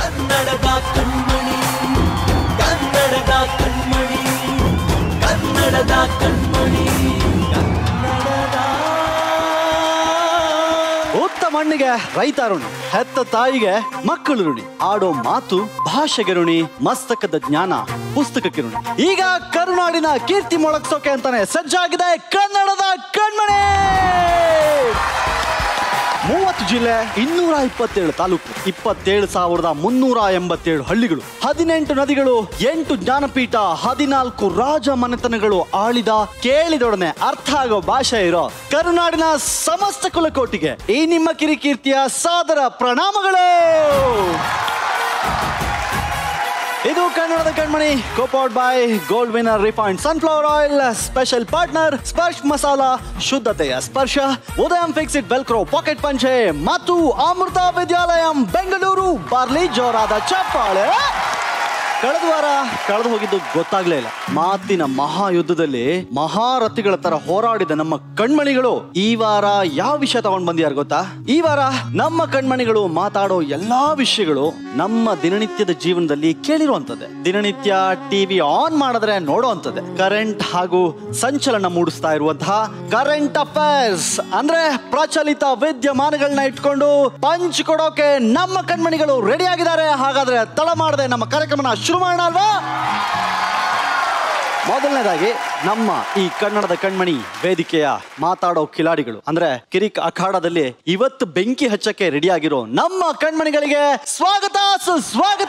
ಕನ್ನಡದ ಕಣ್ಮಣಿ ಕನ್ನಡದ ಕಣ್ಮಣಿ ಕನ್ನಡದ ಕಣ್ಮಣಿ ಕನ್ನಡದ ಉತ್ತ ಮಣ್ಣಿಗೆ ರೈತ ಋಣಿ ಹೆತ್ತ ತಾಯಿಗೆ ಮಕ್ಕಳು ಋಣಿ ಆಡೋ ಮಾತು ಭಾಷೆಗೆ ಋಣಿ ಮಸ್ತಕದ ಜ್ಞಾನ ಪುಸ್ತಕಕ್ಕೆ ಋಣಿ ಈಗ ಕರುನಾಡಿನ ಕೀರ್ತಿ ಮೊಳಗ್ಸೋಕೆ ಅಂತಾನೆ ಸಜ್ಜಾಗಿದೆ ಕನ್ನಡದ ಕಣ್ಮಣಿ ಮೂವತ್ತು ಜಿಲ್ಲೆ ಇನ್ನೂರ ಇಪ್ಪತ್ತೇಳು ತಾಲೂಕು ಇಪ್ಪತ್ತೇಳು ಸಾವಿರದ ಮುನ್ನೂರ ಎಂಬತ್ತೇಳು ಹಳ್ಳಿಗಳು ಹದಿನೆಂಟು ನದಿಗಳು ಎಂಟು ಜ್ಞಾನಪೀಠ ಹದಿನಾಲ್ಕು ರಾಜ ಮನೆತನಗಳು ಆಳಿದ ಕೇಳಿದೊಡನೆ ಅರ್ಥ ಆಗೋ ಭಾಷೆ ಇರೋ ಕರುನಾಡಿನ ಸಮಸ್ತ ಕುಲಕೋಟಿಗೆ ಈ ನಿಮ್ಮ ಕಿರಿಕೀರ್ತಿಯ ಸಾದರ ಪ್ರಣಾಮಗಳು ಇದು ಕನ್ನಡದ ಕಣ್ಮಣಿ copowered by Gold Winner refined sunflower oil special partner Sparsh masala ಶುದ್ಧತೆಯ ಸ್ಪರ್ಶ ಉದಯಂ ಫಿಕ್ಸಿಡ್ ವೆಲ್ಕ್ರೋ ಪಾಕೆಟ್ ಪಂಚೆ ಮತ್ತು ಅಮೃತ ವಿದ್ಯಾಲಯಂ ಬೆಂಗಳೂರು ಬಾರ್ಲಿ ಜೋರಾದ ಚಪ್ಪಾಳೆ ಕಳೆದ ವಾರ ಕಳೆದು ಹೋಗಿದ್ದು ಗೊತ್ತಾಗ್ಲೇ ಇಲ್ಲ ಮಾತಿನ ಮಹಾಯುದ್ಧದಲ್ಲಿ ಮಹಾರಥಿಗಳ ತರ ಹೋರಾಡಿದ ನಮ್ಮ ಕಣ್ಮಣಿಗಳು ಈ ವಾರ ಯಾವ ವಿಷಯ ತಗೊಂಡ್ ಬಂದಿಯಾರ ಗೊತ್ತಾ ಈ ವಾರ ನಮ್ಮ ಕಣ್ಮಣಿಗಳು ಮಾತಾಡೋ ಎಲ್ಲಾ ವಿಷಯಗಳು ನಮ್ಮ ದಿನನಿತ್ಯದ ಜೀವನದಲ್ಲಿ ಕೇಳಿರುವಂತದ್ದೇ ದಿನನಿತ್ಯ ಟಿವಿ ಆನ್ ಮಾಡಿದ್ರೆ ನೋಡುವಂತದ್ದೇ ಕರೆಂಟ್ ಹಾಗೂ ಸಂಚಲನ ಮೂಡಿಸ್ತಾ ಇರುವಂತಹ ಕರೆಂಟ್ ಅಫೇರ್ಸ್ ಅಂದ್ರೆ ಪ್ರಚಲಿತ ವಿದ್ಯಮಾನಗಳನ್ನ ಇಟ್ಕೊಂಡು ಪಂಚ್ ಕೊಡೋಕೆ ನಮ್ಮ ಕಣ್ಮಣಿಗಳು ರೆಡಿ ಆಗಿದ್ದಾರೆ ಹಾಗಾದ್ರೆ ತಡ ಮಾಡದೆ ನಮ್ಮ ಕಾರ್ಯಕ್ರಮನ ಶುರು ಮಾಡೋಣ ಅಲ್ವಾ ಮೊದಲನೇದಾಗಿ ನಮ್ಮ ಈ ಕನ್ನಡದ ಕಣ್ಮಣಿ ವೇದಿಕೆಯ ಮಾತಾಡೋ ಕಿಲಾಡಿಗಳು ಅಂದ್ರೆ ಕಿರಿಕ್ ಅಖಾಡದಲ್ಲಿ ಇವತ್ತು ಬೆಂಕಿ ಹಚ್ಚಕ್ಕೆ ರೆಡಿ ಆಗಿರೋ ನಮ್ಮ ಕಣ್ಮಣಿಗಳಿಗೆ ಸ್ವಾಗತ ಸುಸ್ವಾಗತ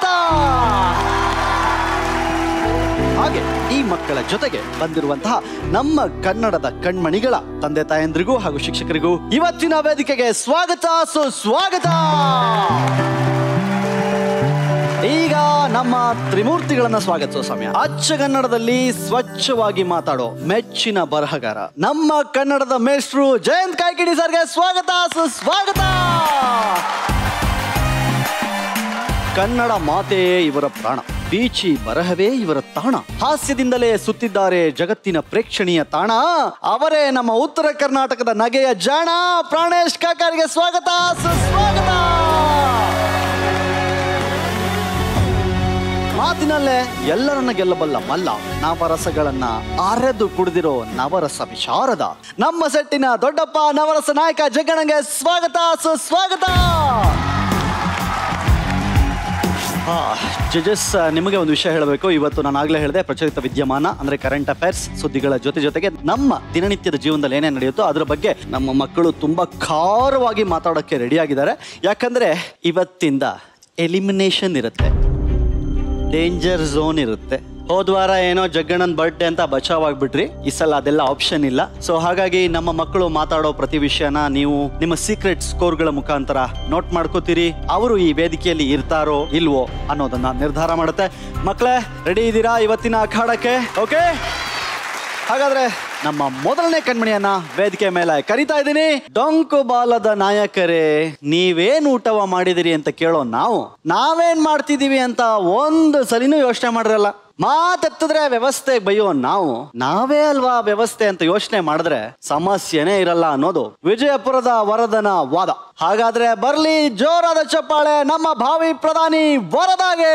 ಹಾಗೆ ಈ ಮಕ್ಕಳ ಜೊತೆಗೆ ಬಂದಿರುವಂತಹ ನಮ್ಮ ಕನ್ನಡದ ಕಣ್ಮಣಿಗಳ ತಂದೆ ತಾಯಂದ್ರಿಗೂ ಹಾಗೂ ಶಿಕ್ಷಕರಿಗೂ ಇವತ್ತಿನ ವೇದಿಕೆಗೆ ಸ್ವಾಗತ ಸುಸ್ವಾಗತ ಈಗ ನಮ್ಮ ತ್ರಿಮೂರ್ತಿಗಳನ್ನ ಸ್ವಾಗತಿಸೋ ಸಮಯ ಅಚ್ಚಗನ್ನಡದಲ್ಲಿ ಸ್ವಚ್ಛವಾಗಿ ಮಾತಾಡೋ ಮೆಚ್ಚಿನ ಬರಹಗಾರ ನಮ್ಮ ಕನ್ನಡದ ಮೇಷ್ಟ್ರು ಜಯಂತ್ ಕಾಯ್ಕಿಡಿ ಸರ್ಗೆ ಸ್ವಾಗತ ಸುಸ್ವಾಗತ ಕನ್ನಡ ಮಾತೆಯೇ ಇವರ ಪ್ರಾಣ ಬೀಚಿ ಬರಹವೇ ಇವರ ತಾಣ ಹಾಸ್ಯದಿಂದಲೇ ಸುತ್ತಿದ್ದಾರೆ ಜಗತ್ತಿನ ಪ್ರೇಕ್ಷಣೀಯ ತಾಣ ಅವರೇ ನಮ್ಮ ಉತ್ತರ ಕರ್ನಾಟಕದ ನಗೆಯ ಜಾಣ ಪ್ರಾಣೇಶ್ ಕಾಕಾರಿಗೆ ಸ್ವಾಗತ ಸುಸ್ವಾಗತ ಮಾತಿನಲ್ಲೇ ಎಲ್ಲರನ್ನ ಗೆಲ್ಲಬಲ್ಲ ಮಲ್ಲ ನವರಸಗಳನ್ನ ಅರೆದು ಕುಡಿದಿರೋ ನವರಸ ವಿಶಾರದ ನಮ್ಮ ಸೆಟ್ಟಿನ ದೊಡ್ಡಪ್ಪ ನವರಸ ನಾಯಕ ಜಗ್ಗಣ್ಣಗೆ ಸ್ವಾಗತ ಸುಸ್ವಾಗತ ಜಜಸ್ ನಿಮಗೆ ಒಂದು ವಿಷಯ ಹೇಳಬೇಕು ಇವತ್ತು ನಾನು ಆಗ್ಲೇ ಹೇಳಿದೆ ಪ್ರಚಲಿತ ವಿದ್ಯಮಾನ ಅಂದ್ರೆ ಕರೆಂಟ್ ಅಫೇರ್ಸ್ ಸುದ್ದಿಗಳ ಜೊತೆ ಜೊತೆಗೆ ನಮ್ಮ ದಿನನಿತ್ಯದ ಜೀವನದಲ್ಲಿ ಏನೇನು ನಡೆಯುತ್ತೋ ಅದರ ಬಗ್ಗೆ ನಮ್ಮ ಮಕ್ಕಳು ತುಂಬಾ ಖಾರವಾಗಿ ಮಾತಾಡೋಕ್ಕೆ ರೆಡಿ ಆಗಿದ್ದಾರೆ ಯಾಕಂದ್ರೆ ಇವತ್ತಿಂದ ಎಲಿಮಿನೇಷನ್ ಇರುತ್ತೆ ಡೇಂಜರ್ ಝೋನ್ ಇರುತ್ತೆ ಹೋದ ವಾರ ಏನೋ ಜಗ್ಗಣ್ಣನ್ ಬರ್ಡೇ ಅಂತ ಬಚಾವ್ ಆಗ್ಬಿಟ್ರಿ ಈ ಸಲ ಅದೆಲ್ಲ ಆಪ್ಷನ್ ಇಲ್ಲ ಸೊ ಹಾಗಾಗಿ ನಮ್ಮ ಮಕ್ಕಳು ಮಾತಾಡೋ ಪ್ರತಿ ವಿಷಯನ ನೀವು ನಿಮ್ಮ ಸೀಕ್ರೆಟ್ ಸ್ಕೋರ್ಗಳ ಮುಖಾಂತರ ನೋಟ್ ಮಾಡ್ಕೋತೀರಿ ಅವರು ಈ ವೇದಿಕೆಯಲ್ಲಿ ಇರ್ತಾರೋ ಇಲ್ವೋ ಅನ್ನೋದನ್ನ ನಿರ್ಧಾರ ಮಾಡುತ್ತೆ ಮಕ್ಕಳೇ ರೆಡಿ ಇದ್ದೀರಾ ಇವತ್ತಿನ ಅಖಾಡಕ್ಕೆ ಓಕೆ ಹಾಗಾದ್ರೆ ನಮ್ಮ ಮೊದಲನೇ ಕಣ್ಮಣಿಯನ್ನ ವೇದಿಕೆ ಮೇಲೆ ಕರಿತಾ ಇದ್ದೀನಿ ಡೊಂಕು ಬಾಲದ ನಾಯಕರೇ ನೀವೇನ್ ಊಟವ ಮಾಡಿದಿರಿ ಅಂತ ಕೇಳೋ ನಾವು ನಾವೇನ್ ಮಾಡ್ತಿದೀವಿ ಅಂತ ಒಂದು ಸಲಿನೂ ಯೋಚನೆ ಮಾಡಿರಲ್ಲ ಮಾತೆತ್ತಿದ್ರೆ ವ್ಯವಸ್ಥೆ ಬೈಯೋ ನಾವು ನಾವೇ ಅಲ್ವಾ ವ್ಯವಸ್ಥೆ ಅಂತ ಯೋಚನೆ ಮಾಡಿದ್ರೆ ಸಮಸ್ಯೆನೇ ಇರಲ್ಲ ಅನ್ನೋದು ವಿಜಯಪುರದ ವರದನ ವಾದ ಹಾಗಾದ್ರೆ ಬರ್ಲಿ ಜೋರಾದ ಚಪ್ಪಾಳೆ ನಮ್ಮ ಭಾವಿ ಪ್ರಧಾನಿ ವರದಾಗೆ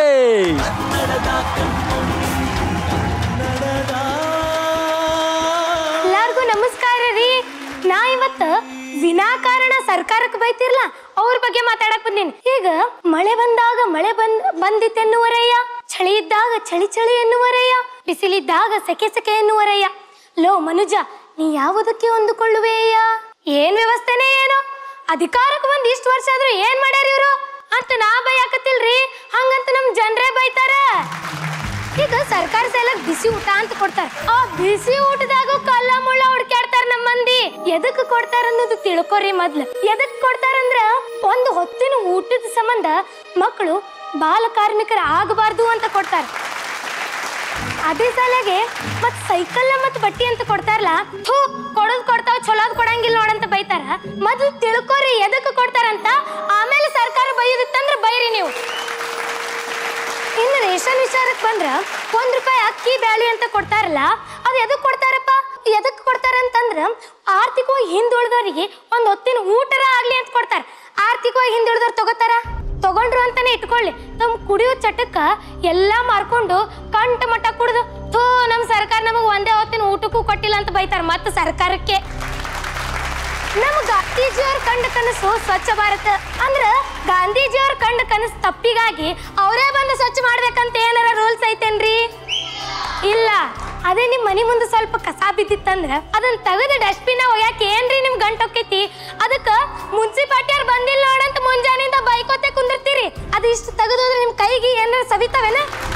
ಎಲ್ಲಾರ್ಗೂ ನಮಸ್ಕಾರ ರೀ ನಾ ಇವತ್ತ ವಿನಾಕಾರಣ ಸರ್ಕಾರಕ್ಕೆ ಬೈತಿರ್ಲ ಅವ್ರ ಬಗ್ಗೆ ಮಾತಾಡಕ್ ಬಂದೀನಿ ಈಗ ಮಳೆ ಬಂದಾಗ ಮಳೆ ಬಂದ್ ಬಂದಿತ್ತೆನ್ನುವರಯ್ಯ ಚಳಿ ಇದ್ದಾಗ ಚಳಿ ಚಳಿ ಎನ್ನುವರಯ್ಯ ಬಿಸಿಲಿದ್ದಾಗ ಸೆಕೆ ಸೆಕೆ ಎನ್ನುವರಯ್ಯ ಲೋ ಮನುಜ ನೀ ಯಾವುದಕ್ಕೆ ಹೊಂದಿಕೊಳ್ಳುವೆಯ್ಯ ಏನ್ ವ್ಯವಸ್ಥೆನೇ ಏನೋ ಅಧಿಕಾರಕ್ಕೆ ಬಂದ್ ಇಷ್ಟು ವರ್ಷ ಆದ್ರೂ ಏನ್ ಮಾಡ್ಯಾರ ಇವ್ರು ಅಂತ ನಾ ಬೈಯಾಕತ್ತಿಲ್ರಿ ಹಂಗಂತ ನಮ್ ಜನರೇ ಬೈತಾರ ಈಗ ಸರ್ಕಾರ ಸಲ ಬಿಸಿ ಊಟ ಅಂತ ಕೊಡ್ತಾರ ಆ ಬಿಸಿ ಊಟದಾಗ ಕಲ್ಲ ಮುಳ್ಳ ಹುಡ್ಕ್ಯಾಡ್ತಾರ ನಮ್ಮ ಮಂದಿ ಎದಕ್ ಕೊಡ್ತಾರ ಅನ್ನೋದು ತಿಳ್ಕೊರಿ ಮೊದ್ಲು ಎದಕ್ ಕೊಡ್ತಾರಂದ್ರ ಒಂದು ಹೊತ್ತಿನ ಊಟದ ಸಂಬಂಧ ಮಕ್ಕಳು ಬಾಲ ಕಾರ್ಮಿಕರ ಆಗಬಾರ್ದು ಅಂತ ಕೊಡ್ತಾರ ಅದೇ ಸಲಗೆ ಮತ್ ಸೈಕಲ್ ಮತ್ ಬಟ್ಟಿ ಅಂತ ಕೊಡ್ತಾರಲ್ಲ ಥೂ ಕೊಡೋದ್ ಕೊಡ್ತಾವ ಚಲೋದ್ ಕೊಡಂಗಿಲ್ಲ ನೋಡಂತ ಬೈತಾರ ಮೊದ್ಲು ತಿಳ್ಕೊರಿ ಎದಕ್ ಕೊಡ್ತಾರಂತ ಆಮೇಲೆ ಸರ್ಕಾರ ಬೈಯೋದಿತ್ತಂದ್ರ ಬೈರಿ ನೀವು ಇನ್ನು ರೇಷನ್ ವಿಚಾರಕ್ಕೆ ಬಂದ್ರ ಒಂದ್ ರೂಪಾಯಿ ಅಕ್ಕಿ ಬ್ಯಾಳಿ ಅಂತ ಕೊಡ್ತಾರಲ್ಲ ಅದು ಎದಕ್ ಕೊಡ್ತಾರಪ್ಪ ಎದಕ್ ಕೊಡ್ತಾರಂತಂದ್ರ ಆರ್ಥಿಕವಾಗಿ ಹಿಂದುಳಿದವರಿಗೆ ಒಂದ್ ಹೊತ್ತಿನ ಊಟರ ಆಗ್ಲಿ ಅಂತ ಕೊಡ್ತಾರ ಆರ್ಥಿಕವಾಗಿ ಹಿಂದುಳಿದವ್ರು ತಗೋತಾರ ತಗೊಂಡ್ರು ಅಂತಾನೆ ಇಟ್ಕೊಳ್ಳಿ ತಮ್ಮ ಕುಡಿಯೋ ಚಟಕ್ಕ ಎಲ್ಲಾ ಮಾರ್ಕೊಂಡು ಕಂಟ ಮಟ್ಟ ಕುಡ್ದು ಥೂ ನಮ್ ಸರ್ಕಾರ ನಮಗ್ ಒಂದೇ ಹೊತ್ತಿನ ಊಟಕ್ಕೂ ಕೊಟ್ಟಿಲ್ಲ ಅಂತ ಬೈತಾರ ಮತ್ತ ಸರ್ಕಾರಕ್ಕೆ ನಮ್ ಗಾಂಧೀಜಿಯವ್ರ ಕಂಡ ಕನಸು ಸ್ವಚ್ಛ ಭಾರತ ಅಂದ್ರ ಗಾಂಧೀಜಿಯವ್ರ ಕಂಡ ಕನಸು ತಪ್ಪಿಗಾಗಿ ಅವರೇ ಬಂದು ಸ್ವಚ್ಛ ಮಾಡ್ಬೇಕಂತ ಏನಾರ ರೂಲ್ಸ್ ಐತೇನ್ರಿ ಇಲ್ಲ ಅದೇ ನಿಮ್ ಮನಿ ಮುಂದೆ ಸ್ವಲ್ಪ ಕಸ ಬಿದ್ದಿತ್ತಂದ್ರ ಅದನ್ನ ತೆಗೆದು ಡಸ್ಟ್ಬಿನ್ ಒಗ್ಯಾಕ ಏನ್ರಿ ನಿಮ್ ಗಂಟ್ ಹೊಕ್ಕೈತಿ ಅದಕ್ಕ ಮುನ್ಸಿಪಾಲ್ಟಿಯವ್ರು ಬಂದಿಲ್ಲ ನೋಡಂತ ಮುಂಜಾನೆಯಿಂದ ಬೈಕೋತೆ ಕುಂದಿರ್ತೀರಿ ಅದು ಇಷ್ಟು ತೆಗೆದೋದ್ರೆ ನಿಮ್ ಕೈಗೆ ಏನಾರ ಸವಿತಾವೇನ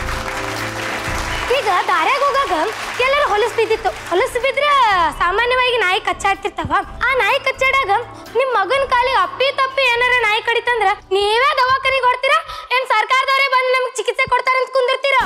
ಈಗ ದಾರ್ಯಾಗ ಹೋಗಾಗ ಎಲ್ಲರೂ ಹೊಲಸು ಬಿದ್ದಿತ್ತು ಹೊಲಸು ಬಿದ್ರ ಸಾಮಾನ್ಯವಾಗಿ ನಾಯಿ ಕಚ್ಚಾಡ್ತಿರ್ತಾವ ಆ ನಾಯಿ ಕಚ್ಚಾಡಾಗ ನಿಮ್ ಮಗನ ಕಾಲಿಗೆ ಅಪ್ಪಿ ತಪ್ಪಿ ಏನಾರ ನಾಯಿ ಕಡಿತಂದ್ರ ನೀವೇ ದವಾಖಾನಿಗೆ ಕೊಡ್ತೀರಾ ಏನ್ ಸರ್ಕಾರದವರೇ ಬಂದು ನಮ್ಗೆ ಚಿಕಿತ್ಸೆ ಕೊಡ್ತಾರಂತ ಕುಂದಿರ್ತೀರಾ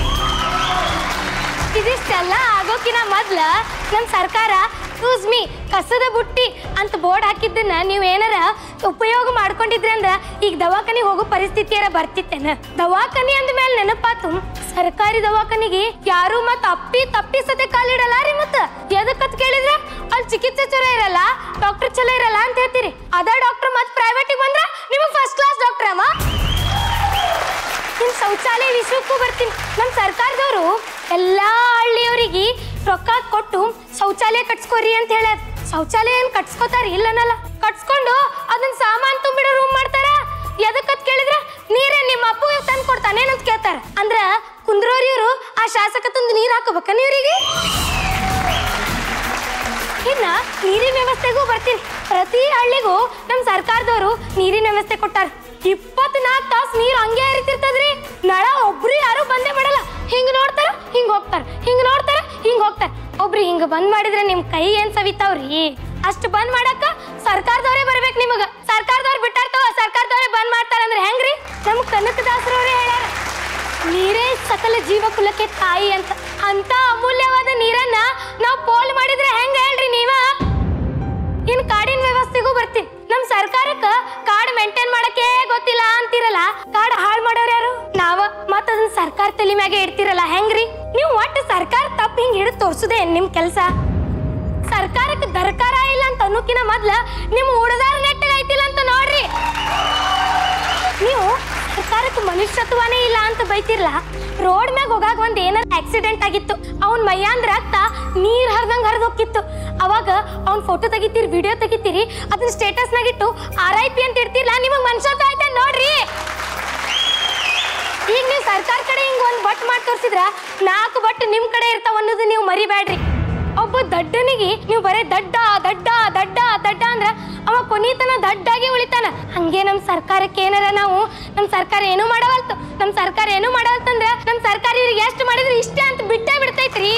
ಇದಿಷ್ಟೆಲ್ಲ ಆಗೋಕಿನ ಮೊದ್ಲ ನಮ್ ಸರ್ಕಾರ ಯೂಸ್ ಮೀ ಕಸದ ಬುಟ್ಟಿ ಅಂತ ಬೋರ್ಡ್ ಹಾಕಿದ್ದನ್ನ ನೀವ್ ಏನಾರ ಉಪಯೋಗ ಮಾಡ್ಕೊಂಡಿದ್ರಿ ಅಂದ್ರ ಈಗ ದವಾಖಾನಿಗೆ ಹೋಗೋ ಪರಿಸ್ಥಿತಿಯಾರ ಬರ್ತಿತ್ತೇನ ದವಾಖಾನಿ ಅಂದ ಮೇಲೆ ನೆನಪಾತು ಸರ್ಕಾರಿ ದವಾಖಾನಿಗೆ ಯಾರು ಮತ್ತ ಅಪ್ಪಿ ತಪ್ಪಿ ಸತೆ ಕಾಲಿಡಲ್ಲ ರೀ ಮತ್ತ ಎದಕ್ಕತ್ ಕೇಳಿದ್ರ ಅಲ್ಲಿ ಚಿಕಿತ್ಸೆ ಚಲೋ ಇರಲ್ಲ ಡಾಕ್ಟರ್ ಚಲೋ ಇರಲ್ಲ ಅಂತ ಹೇಳ್ತೀರಿ ಅದ ಡಾಕ್ಟರ್ ಮತ್ ಪ್ರೈವೇಟಿಗೆ ಬಂದ್ರ ನಿಮಗ್ ಫಸ್ಟ್ ಕ್ಲಾಸ್ ಡಾಕ್ಟರ್ ಅಮ್ಮ ನಿಮ್ ಶೌಚಾಲಯ ವಿಷಯಕ್ಕೂ ಬರ್ತೀನಿ ನಮ್ಮ ಸರ್ಕಾರದವರು ಎಲ್ಲಾ ಹಳ್ಳಿಯವರಿಗೆ ರೊಕ್ಕ ಕೊಟ್ಟು ಶೌಚಾಲಯ ಕಟ್ಸ್ಕೋರಿ ಅಂತ ಹೇಳ್ಯಾರ ಶೌಚಾಲಯ ಏನ್ ಕಟ್ಸ್ಕೋತಾರ ಇಲ್ಲನಲ್ಲ ಕಟ್ಸ್ಕೊಂಡು ಅದನ್ನ ಸಾಮಾನ್ ತುಂಬಿಡೋ ರೂಮ್ ಮಾಡ್ತಾರ ಎದಕ್ಕತ್ ಕೇಳಿದ್ರ ನೀರೇ ನಿಮ್ಮ ಅಪ್ಪು ತಂದು ಕೊಡ್ತಾನೆ ಅಂತ ಕೇಳ್ತಾರ ಅಂದ್ರ ಕುಂದ್ರೋರಿ ಇವ್ರು ಆ ಶಾಸಕ ತಂದು ನೀರ್ ಹಾಕಬೇಕ ನೀರಿಗೆ ಇನ್ನ ನೀರಿನ ವ್ಯವಸ್ಥೆಗೂ ಬರ್ತೀನಿ ಪ್ರತಿ ಹಳ್ಳಿಗೂ ನಮ್ಮ ಸರ್ಕಾರದವರು ನೀರಿನ ವ್ಯವಸ್ಥೆ ಕೊಟ್ಟಾರ ಇಪ್ಪತ್ನಾಲ್ಕು ತಾಸು ನೀರು ಹಂಗೆ ಹರಿತಿರ್ತದ್ರಿ ನಳ ಒಬ್ರು ಯಾರು ಬಂದೇ ಮಾಡಲ್ಲ ಹಿಂಗ್ ನೋಡ್ತಾರ ಹಿಂಗ್ ಹೋಗ್ತಾರ ಹಿಂಗ್ ನೋಡ್ತಾರ ಹಿಂಗ್ ಹೋಗ್ತಾರ ಒಬ್ರು ಹಿಂಗ್ ಬಂದ್ ಮಾಡಿದ್ರೆ ನಿಮ್ ಕೈ ಏನ್ ಸವಿತಾವ್ರಿ ಅಷ್ಟು ಬಂದ್ ಮಾಡಕ್ಕ ಸರ್ಕಾರದವರೇ ಬರ್ಬೇಕು ನಿಮಗ ಸರ್ಕಾರದವ್ರು ಬಿಟ್ಟಾರ್ತವ ಸರ್ಕಾರದವರೇ ಬಂದ್ ಮಾಡ್ತಾರ ಅಂದ್ರೆ ಹೆಂಗ್ರಿ ನಮ್ ಕನಕದಾಸರವರೇ ಹೇಳ್ಯಾರ ನೀರೇ ಸಕಲ ಜೀವ ಕುಲಕ್ಕೆ ತಾಯಿ ಅಂತ ಅಂತ ಅಮೂಲ್ಯವಾದ ನೀರನ್ನ ನಾವು ಪೋಲ್ ಮಾಡಿದ್ರೆ ಹೆಂಗ ಹೇಳ್ರಿ ನೀವ ಇನ್ ಕಾಡಿನ ವ್ಯವಸ್ಥೆಗೂ ಬರ್ತೀನಿ ನಮ್ ಸರ್ಕಾರಕ್ಕ ಕಾಡ್ ಮೇಂಟೈನ್ ಮಾಡಕ್ಕೆ ಗೊತ್ತಿಲ್ಲ ಅಂತಿರಲ್ಲ ಕಾಡ್ ಹಾಳ್ ಮಾಡೋರು ಯಾರು ನಾವ ಮತ್ತ ಅದನ್ನ ಸರ್ಕಾರ ತಲೆ ಮ್ಯಾಗೆ ಇಡ್ತಿರಲ್ಲ ಹೆಂಗ್ರಿ ನೀವು ಒಟ್ಟು ಸರ್ಕಾರ ತಪ್ಪ ಹಿಂಗ್ ಹಿಡಿದು ತೋರ್ಸುದೇ ನಿಮ್ ಕೆಲ್ಸ ಸರ್ಕಾರಕ್ಕೆ ದರ್ಕಾರ ಇಲ್ಲ ಅಂತ ಅನ್ನೋಕಿನ ಮೊದ್ಲ ನಿಮ್ ಉಡದಾರ ನೆಟ್ಟಗ ಐತಿಲ್ಲ ಅಂತ ನೋಡ್ರಿ ನೀವು ಸರ್ಕಾರಕ್ಕೆ ಮನುಷ್ಯತ್ವನೇ ಇಲ್ಲ ಅಂತ ಬೈತಿರ್ಲ ರೋಡ್ ಮ್ಯಾಗ ಹೋಗಾಗ ಒಂದ್ ಏನಾರ ಆಕ್ಸಿಡೆಂಟ್ ಆಗಿತ್ತು ಅವ್ನ್ ಮೈಯಾಂದ್ ರಕ್ತ ನೀರ್ ಹರಿದಂಗ್ ಹರಿದ್ ಹೋಗಿತ್ತು ಅವಾಗ ಅವ್ನ್ ಫೋಟೋ ತೆಗಿತೀರಿ ವಿಡಿಯೋ ತೆಗಿತೀರಿ ಅದನ್ನ ಸ್ಟೇಟಸ್ ನಾಗಿಟ್ಟು ಆರ್ ಐ ಪಿ ಅಂತ ಇಡ್ತಿರ್ಲ ನಿಮಗ್ ಮನುಷ್ಯತ್ವ ಐತೆ ನೋಡ್ರಿ ಈಗ ನೀವು ಸರ್ಕಾರ ಕಡೆ ಹಿಂಗ್ ಒಂದ್ ಬಟ್ ಮಾಡಿ ತೋರ್ಸಿದ್ರ ನಾಲ್ಕು ಬಟ್ ನಿಮ್ ಕಡೆ ಇರ್ತಾವ ಅನ್ನೋದು ನೀವು ಮರಿಬೇಡ್ರಿ ಒಬ್ಬ ದಡ್ಡನಿಗೆ ನೀವು ಬರೇ ದಡ್ಡ ದಡ್ಡ ದಡ್ಡ ದಡ್ಡ ಅಂದ್ರ ಅವ ಕೊನೀತನ ದಡ್ಡಾಗಿ ಉಳಿತಾನ ಹಂಗೆ ನಮ್ ಸರ್ಕಾರಕ್ಕೆ ಏನಾರ ನಾವು ನಮ್ ಸರ್ಕಾರ ಏನು ಮಾಡವಲ್ತು ನಮ್ ಸರ್ಕಾರ ಏನು ಮಾಡವಲ್ತಂದ್ರ ನಮ್ ಸರ್ಕಾರ ಇವ್ರಿಗೆ ಎಷ್ಟು ಮಾಡಿದ್ರೆ ಇಷ್ಟೇ ಅಂತ ಬಿಟ್ಟೇ ಬಿಡ್ತೈತ್ರಿ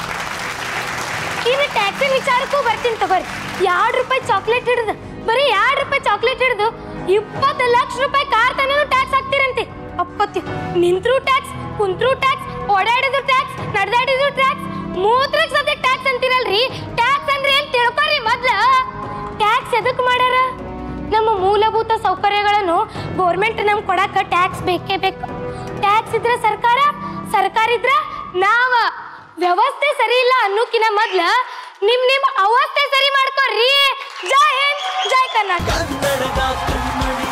ಇನ್ನು ಟ್ಯಾಕ್ಸಿ ವಿಚಾರಕ್ಕೂ ಬರ್ತೀನಿ ತಗೋರಿ ಎರಡು ರೂಪಾಯಿ ಚಾಕ್ಲೇಟ್ ಹಿಡಿದು ಬರೀ ಎರಡು ರೂಪಾಯಿ ಚಾಕ್ಲೇಟ್ ಹಿಡಿದು ಇಪ್ಪತ್ತು ಲಕ್ಷ ರೂಪಾಯಿ ಕಾರ್ ತನೂ ಟ್ಯಾಕ್ಸ್ ಹಾಕ್ತಿರಂತೆ ಅಪ್ಪತ್ತಿ ನಿಂತ್ರು ಟ್ಯಾಕ್ಸ್ ಕುಂತ್ರು ಟ್ಯಾಕ್ಸ್ ಓಡಾಡಿದ್ರು ಟ್ಯಾಕ್ಸ್ ನಡೆದಾಡಿದ್ರು ಟ್ಯಾಕ್ಸ್ ಮೂತ್ರಕ್ ಸದ್ಯ ಟ್ಯಾಕ್ಸ್ ಅಂತಿರಲ್ರಿ ಟ್ಯಾಕ್ಸ್ ಅಂದ್ರೆ ಏನ್ ತಿಳ್ಕೊರಿ ಮೊದ್ಲ ಟ್ಯಾಕ್ಸ್ ಎದಕ್ ಮಾಡ್ಯಾರ ನಮ್ಮ ಮೂಲಭೂತ ಸೌಕರ್ಯಗಳನ್ನು ಗೋರ್ಮೆಂಟ್ ನಮ್ ಕೊಡಾಕ ಟ್ಯಾಕ್ಸ್ ಬೇಕೇ ಬೇಕು ಟ್ಯಾಕ್ಸ್ ಇದ್ರ ಸರ್ಕಾರ ಸರ್ಕಾರ ಇದ್ರ ನಾವ ವ್ಯವಸ್ಥೆ ಸರಿ ಇಲ್ಲ ಅನ್ನೋಕಿನ ಮೊದ್ಲ ನಿಮ್ ನಿಮ್ ಅವಸ್ಥೆ ಸರಿ ಮಾಡ್ಕೊರಿ ಜೈ ಹಿಂದ್ ಜೈ ಕರ್ನಾಟಕ ಕನ್ನಡದ ಕಣ್ಮಣಿ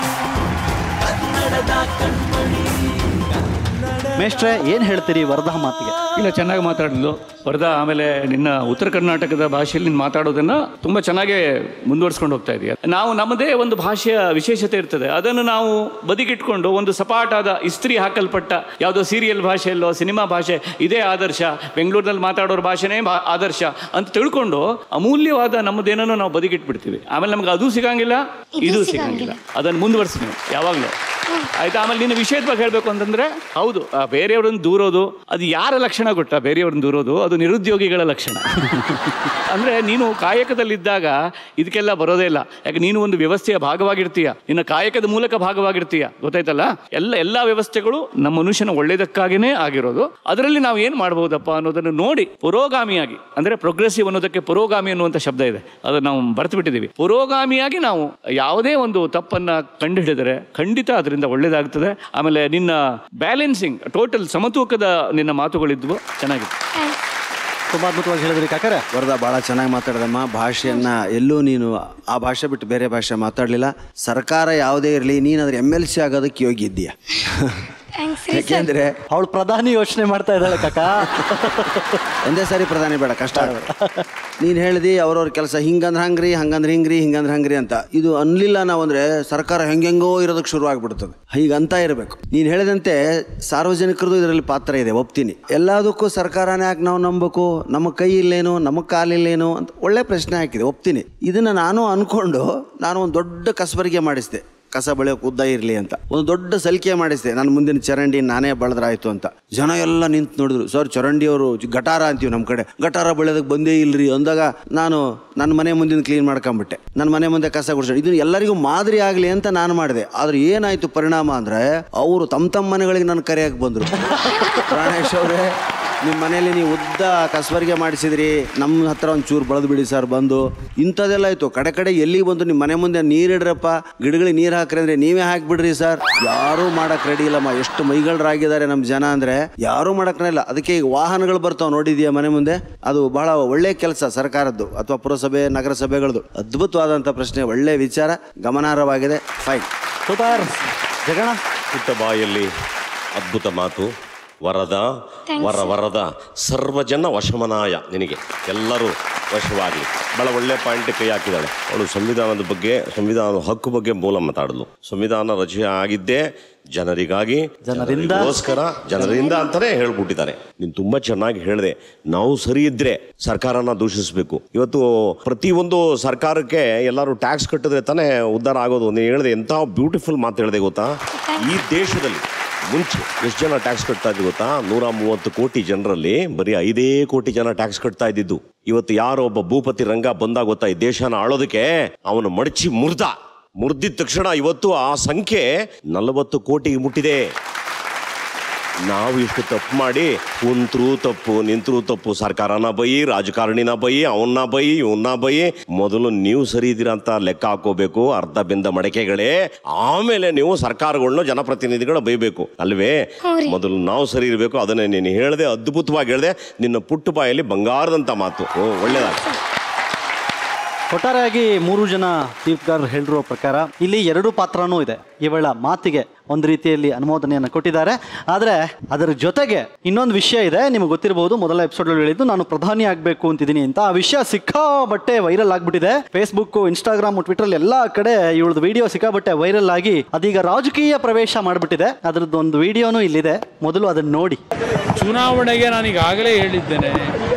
ಕನ್ನಡದ ಕಣ್ಮಣಿ ಮೇಷ್ಟ್ರೆ ಏನ್ ಹೇಳ್ತೀರಿ ವರದಾ ಮಾತಿಗೆ ಇಲ್ಲ ಚೆನ್ನಾಗಿ ಮಾತಾಡಲು ವರದಾ ಆಮೇಲೆ ನಿನ್ನ ಉತ್ತರ ಕರ್ನಾಟಕದ ಭಾಷೆಯಲ್ಲಿ ನೀನು ಮಾತಾಡೋದನ್ನ ತುಂಬ ಚೆನ್ನಾಗಿ ಮುಂದುವರ್ಸ್ಕೊಂಡು ಹೋಗ್ತಾ ಇದೆಯಾ ನಾವು ನಮ್ಮದೇ ಒಂದು ಭಾಷೆಯ ವಿಶೇಷತೆ ಇರ್ತದೆ ಅದನ್ನು ನಾವು ಬದಿಗಿಟ್ಕೊಂಡು ಒಂದು ಸಪಾಟಾದ ಇಸ್ತ್ರಿ ಹಾಕಲ್ಪಟ್ಟ ಯಾವುದೋ ಸೀರಿಯಲ್ ಭಾಷೆಯಲ್ಲೋ ಸಿನಿಮಾ ಭಾಷೆ ಇದೇ ಆದರ್ಶ ಬೆಂಗಳೂರಿನಲ್ಲಿ ಮಾತಾಡೋರ ಭಾಷೆನೇ ಭಾ- ಆದರ್ಶ ಅಂತ ತಿಳ್ಕೊಂಡು ಅಮೂಲ್ಯವಾದ ನಮ್ಮದೇನೋ ನಾವು ಬದಿಗಿಟ್ಬಿಡ್ತೀವಿ ಆಮೇಲೆ ನಮ್ಗೆ ಅದು ಸಿಗಂಗಿಲ್ಲ ಇದು ಸಿಗಂಗಿಲ್ಲ ಅದನ್ನು ಮುಂದುವರ್ಸಿ ನೀವು ಯಾವಾಗಲೂ ಆಯ್ತಾ ಆಮೇಲೆ ನಿನ್ನ ವಿಷಯದ ಬಗ್ಗೆ ಹೇಳಬೇಕು ಅಂತಂದ್ರೆ ಹೌದು ಆ ಬೇರೆಯವ್ರನ್ನ ದೂರೋದು ಅದು ಯಾರ ಲಕ್ಷಣ ಗೊತ್ತಾ ಬೇರೆಯವ್ರನ್ನ ದೂರೋದು ಅದು ನಿರುದ್ಯೋಗಿಗಳ ಲಕ್ಷಣ ಅಂದ್ರೆ ನೀನು ಕಾಯಕದಲ್ಲಿದ್ದಾಗ ಇದಕ್ಕೆಲ್ಲ ಬರೋದೇ ಇಲ್ಲ ಯಾಕೆ ನೀನು ಒಂದು ವ್ಯವಸ್ಥೆಯ ಭಾಗವಾಗಿರ್ತೀಯ ನಿನ್ನ ಕಾಯಕದ ಮೂಲಕ ಭಾಗವಾಗಿರ್ತೀಯ ಗೊತ್ತಾಯ್ತಲ್ಲ ಎಲ್ಲ ಎಲ್ಲ ವ್ಯವಸ್ಥೆಗಳು ನಮ್ಮ ಮನುಷ್ಯನ ಒಳ್ಳೇದಕ್ಕಾಗಿನೇ ಆಗಿರೋದು ಅದರಲ್ಲಿ ನಾವು ಏನು ಮಾಡ್ಬೋದಪ್ಪ ಅನ್ನೋದನ್ನು ನೋಡಿ ಪುರೋಗಾಮಿಯಾಗಿ ಅಂದ್ರೆ ಪ್ರೋಗ್ರೆಸಿವ್ ಅನ್ನೋದಕ್ಕೆ ಪುರೋಗಾಮಿ ಅನ್ನುವಂಥ ಶಬ್ದ ಇದೆ ಅದನ್ನು ನಾವು ಬರ್ತು ಬಿಟ್ಟಿದ್ದೀವಿ ಪುರೋಗಾಮಿಯಾಗಿ ನಾವು ಯಾವುದೇ ಒಂದು ತಪ್ಪನ್ನ ಕಂಡುಹಿಡಿದರೆ ಖಂಡಿತ ಅದರಿಂದ ಒಳ್ಳೇದಾಗ್ತದೆ ಆಮೇಲೆ ನಿನ್ನ ಬ್ಯಾಲೆನ್ಸಿಂಗ್ ಟೋಟಲ್ ಸಮತೂಕದ ನಿನ್ನ ಮಾತುಗಳಿದ್ವು ಚೆನ್ನಾಗಿತ್ತು ತುಂಬಾ ಅದ್ಭುತವಾಗಿ ಹೇಳಿದ್ರಿ ಕಾಕರೆ ವರದ ಭಾಳ ಚೆನ್ನಾಗಿ ಮಾತಾಡ್ದಮ್ಮ ಭಾಷೆಯನ್ನ ಎಲ್ಲೂ ನೀನು ಆ ಭಾಷೆ ಬಿಟ್ಟು ಬೇರೆ ಭಾಷೆ ಮಾತಾಡಲಿಲ್ಲ ಸರ್ಕಾರ ಯಾವುದೇ ಇರಲಿ ನೀನು ಅದ್ರ ಎಮ್ ಎಲ್ ಸಿ ಆಗೋದಕ್ಕೆ ಯೋಗ್ಯ ಇದ್ದೀಯ ಥ್ಯಾಂಕ್ಸ್ ಯಾಕೆಂದ್ರೆ ಅವಳು ಪ್ರಧಾನಿ ಯೋಚನೆ ಮಾಡ್ತಾ ಇದ್ದಾಳೆ ಕಾಕ ಒಂದೇ ಸಾರಿ ಪ್ರಧಾನಿ ಬೇಡ ಕಷ್ಟ ನೀನು ಹೇಳಿದಿ ಅವ್ರವ್ರ ಕೆಲಸ ಹಿಂಗಂದ್ರೆ ಹಂಗ್ರಿ ಹಂಗಂದ್ರೆ ಹಿಂಗ್ರಿ ಹಿಂಗಂದ್ರೆ ಹಂಗ್ರಿ ಅಂತ ಇದು ಅನ್ಲಿಲ್ಲ ನಾವು ಅಂದ್ರೆ ಸರ್ಕಾರ ಹೆಂಗೆಂಗೋ ಇರೋದಕ್ಕೆ ಶುರು ಆಗ್ಬಿಡ್ತದೆ ಹೀಗಂತ ಇರಬೇಕು ನೀನು ಹೇಳಿದಂತೆ ಸಾರ್ವಜನಿಕರದು ಇದರಲ್ಲಿ ಪಾತ್ರ ಇದೆ ಒಪ್ತೀನಿ ಎಲ್ಲದಕ್ಕೂ ಸರ್ಕಾರನೇ ಯಾಕೆ ನಾವು ನಂಬಬೇಕು ನಮ್ಮ ಕೈ ಇಲ್ಲೇನು ನಮ್ಮ ಕಾಲಿಲ್ಲೇನು ಅಂತ ಒಳ್ಳೆ ಪ್ರಶ್ನೆ ಹಾಕಿದೆ ಒಪ್ತೀನಿ ಇದನ್ನ ನಾನು ಅನ್ಕೊಂಡು ನಾನು ಒಂದು ದೊಡ್ಡ ಕಸಬರಿಗೆ ಮಾಡಿಸಿದೆ ಕಸ ಬೆಳೆಯೋಕೆ ಉದ್ದ ಇರಲಿ ಅಂತ ಒಂದು ದೊಡ್ಡ ಸಲಿಕೆ ಮಾಡಿಸಿದೆ ನಾನು ಮುಂದಿನ ಚರಂಡಿ ನಾನೇ ಬೆಳೆದ್ರಾಯ್ತು ಅಂತ ಜನ ಎಲ್ಲ ನಿಂತು ನೋಡಿದ್ರು ಸರ್ ಚರಂಡಿ ಅವರು ಗಟಾರ ಅಂತೀವಿ ನಮ್ಮ ಕಡೆ ಗಟಾರ ಬೆಳೆಯೋದಕ್ಕೆ ಬಂದೇ ಇಲ್ರಿ ಅಂದಾಗ ನಾನು ನನ್ನ ಮನೆ ಮುಂದಿನ ಕ್ಲೀನ್ ಮಾಡ್ಕೊಂಬಿಟ್ಟೆ ನನ್ನ ಮನೆ ಮುಂದೆ ಕಸ ಗುಡಿಸೋದು ಇದು ಎಲ್ಲರಿಗೂ ಮಾದರಿ ಆಗಲಿ ಅಂತ ನಾನು ಮಾಡಿದೆ ಆದ್ರೆ ಏನಾಯ್ತು ಪರಿಣಾಮ ಅಂದ್ರೆ ಅವರು ತಮ್ಮ ತಮ್ಮ ಮನೆಗಳಿಗೆ ನನ್ನ ಕರೆಯಕ್ಕೆ ಬಂದರು ಪ್ರಾಣೇಶ್ ಅವರೇ ನಿಮ್ಮ ಮನೇಲಿ ನೀವು ಉದ್ದ ಕಸಬರಿಗೆ ಮಾಡಿಸಿದ್ರಿ ನಮ್ಮ ಹತ್ರ ಒಂದು ಚೂರು ಬೆಳೆದು ಬಿಡಿ ಸರ್ ಬಂದು ಇಂಥದ್ದೆಲ್ಲ ಆಯ್ತು ಕಡೆ ಕಡೆ ಎಲ್ಲಿಗೆ ಬಂದು ನಿಮ್ಮ ಮನೆ ಮುಂದೆ ನೀರಿಡ್ರಪ್ಪ ಗಿಡಗಳಿಗೆ ನೀರು ಹಾಕ್ರಿ ಅಂದ್ರೆ ನೀವೇ ಹಾಕ್ಬಿಡ್ರಿ ಸರ್ ಯಾರೂ ಮಾಡಕ್ ರೆಡಿ ಇಲ್ಲಮ್ಮ ಎಷ್ಟು ಮೈಗಳರಾಗಿದ್ದಾರೆ ನಮ್ಮ ಜನ ಅಂದ್ರೆ ಯಾರೂ ಮಾಡಕ್ ಇಲ್ಲ ಅದಕ್ಕೆ ಈಗ ವಾಹನಗಳು ಬರ್ತಾವ ನೋಡಿದ್ಯಾ ಮನೆ ಮುಂದೆ ಅದು ಬಹಳ ಒಳ್ಳೆ ಕೆಲಸ ಸರ್ಕಾರದ್ದು ಅಥವಾ ಪುರಸಭೆ ನಗರಸಭೆಗಳದ್ದು ಅದ್ಭುತವಾದಂಥ ಪ್ರಶ್ನೆ ಒಳ್ಳೆ ವಿಚಾರ ಗಮನಾರ್ಹವಾಗಿದೆ ಫೈನ್ ಸೂಪರ್ ಜಗಣ ಪುಟ್ಟ ಬಾಯಲ್ಲಿ ಅದ್ಭುತ ಮಾತು ವರದ ವರ ವರದ ಸರ್ವಜನ ವಶಮನಾಯ ನಿನಗೆ ಎಲ್ಲರೂ ವಶವಾಗಲಿ ಭಾಳ ಒಳ್ಳೆ ಪಾಯಿಂಟ್ ಕೈ ಹಾಕಿದ್ದಾಳೆ ಅವಳು ಸಂವಿಧಾನದ ಬಗ್ಗೆ ಸಂವಿಧಾನದ ಹಕ್ಕು ಬಗ್ಗೆ ಮೂಲ ಮಾತಾಡಲು ಸಂವಿಧಾನ ರಚನೆ ಆಗಿದ್ದೇ ಜನರಿಗಾಗಿ ಜನರಿಂದ. ಜನರಿಗೋಸ್ಕರ ಜನರಿಂದ ಅಂತಾನೆ ಹೇಳ್ಬಿಟ್ಟಿದ್ದಾರೆ ನೀನು ತುಂಬಾ ಚೆನ್ನಾಗಿ ಹೇಳಿದೆ ನಾವು ಸರಿ ಇದ್ರೆ ಸರ್ಕಾರನ ದೂಷಿಸಬೇಕು ಇವತ್ತು ಪ್ರತಿಯೊಂದು ಸರ್ಕಾರಕ್ಕೆ ಎಲ್ಲರೂ ಟ್ಯಾಕ್ಸ್ ಕಟ್ಟಿದ್ರೆ ತಾನೇ ಉದ್ಧಾರ ಆಗೋದು ನೀನು ಹೇಳಿದೆ ಎಂಥ ಬ್ಯೂಟಿಫುಲ್ ಮಾತು ಹೇಳಿದೆ ಗೊತ್ತಾ ಈ ದೇಶದಲ್ಲಿ ಮುಂಚೆ ಎಷ್ಟು ಜನ ಟ್ಯಾಕ್ಸ್ ಕಟ್ತಾ ಇದ್ವಿ ಗೊತ್ತಾ ನೂರ ಮೂವತ್ತು ಕೋಟಿ ಜನರಲ್ಲಿ ಬರೀ ಐದೇ ಕೋಟಿ ಜನ ಟ್ಯಾಕ್ಸ್ ಕಟ್ತಾ ಇದ್ದಿದ್ದು ಇವತ್ತು ಯಾರೋ ಒಬ್ಬ ಭೂಪತಿ ರಂಗ ಬಂದಾಗ ಗೊತ್ತಾ ಈ ದೇಶನ ಆಳೋದಕ್ಕೆ ಅವನು ಮಡಚಿ ಮುರ್ದ ಮುರ್ದಿದ ತಕ್ಷಣ ಇವತ್ತು ಆ ಸಂಖ್ಯೆ ನಲವತ್ತು ಕೋಟಿಗೆ ಮುಟ್ಟಿದೆ ನಾವು ಇಷ್ಟು ತಪ್ಪು ಮಾಡಿ ಕುಂತ್ರು ತಪ್ಪು ನಿಂತರು ತಪ್ಪು ಸರ್ಕಾರನ ಬೈ ರಾಜಕಾರಣಿನ ಬೈ ಅವನ್ನ ಬೈ ಇವನ್ನ ಬೈ ಮೊದಲು ನೀವು ಸರಿ ಇದ್ದೀರಾ ಅಂತ ಲೆಕ್ಕ ಹಾಕೋಬೇಕು ಅರ್ಧ ಬೆಂದ ಮಡಕೆಗಳೇ ಆಮೇಲೆ ನೀವು ಸರ್ಕಾರಗಳನ್ನ ಜನಪ್ರತಿನಿಧಿಗಳ ಬೈಬೇಕು ಅಲ್ವೇ ಮೊದಲು ನಾವು ಸರಿ ಇರಬೇಕು ಅದನ್ನೇ ನೀನು ಹೇಳಿದೆ ಅದ್ಭುತವಾಗಿ ಹೇಳಿದೆ ನಿನ್ನ ಪುಟ್ಟ ಬಾಯಲ್ಲಿ ಬಂಗಾರದಂತ ಮಾತು ಓ ಒಳ್ಳೇದಾಗ ಒಟ್ಟಾರೆಯಾಗಿ ಮೂರು ಜನ ತೀರ್ಪುಗಾರರು ಹೇಳಿರುವ ಪ್ರಕಾರ ಇಲ್ಲಿ ಎರಡು ಪಾತ್ರನೂ ಇದೆ ಇವಳ ಮಾತಿಗೆ ಒಂದು ರೀತಿಯಲ್ಲಿ ಅನುಮೋದನೆಯನ್ನು ಕೊಟ್ಟಿದ್ದಾರೆ ಆದರೆ ಅದರ ಜೊತೆಗೆ ಇನ್ನೊಂದು ವಿಷಯ ಇದೆ ನಿಮಗೆ ಗೊತ್ತಿರಬಹುದು ಮೊದಲ ಎಪಿಸೋಡಲ್ಲಿ ಹೇಳಿದ್ದು ನಾನು ಪ್ರಧಾನಿ ಆಗಬೇಕು ಅಂತಿದ್ದೀನಿ ಅಂತ ಆ ವಿಷಯ ಸಿಕ್ಕಾಬಟ್ಟೆ ವೈರಲ್ ಆಗ್ಬಿಟ್ಟಿದೆ ಫೇಸ್ಬುಕ್ ಇನ್ಸ್ಟಾಗ್ರಾಮ್ ಟ್ವಿಟರ್ ಎಲ್ಲ ಕಡೆ ಇವಳದು ವಿಡಿಯೋ ಸಿಕ್ಕಾಬಟ್ಟೆ ವೈರಲ್ ಆಗಿ ಅದೀಗ ರಾಜಕೀಯ ಪ್ರವೇಶ ಮಾಡಿಬಿಟ್ಟಿದೆ ಅದರದ್ದು ಒಂದು ವಿಡಿಯೋನೂ ಇಲ್ಲಿದೆ ಮೊದಲು ಅದನ್ನು ನೋಡಿ ಚುನಾವಣೆಗೆ ನಾನು ಈಗಾಗಲೇ ಹೇಳಿದ್ದೇನೆ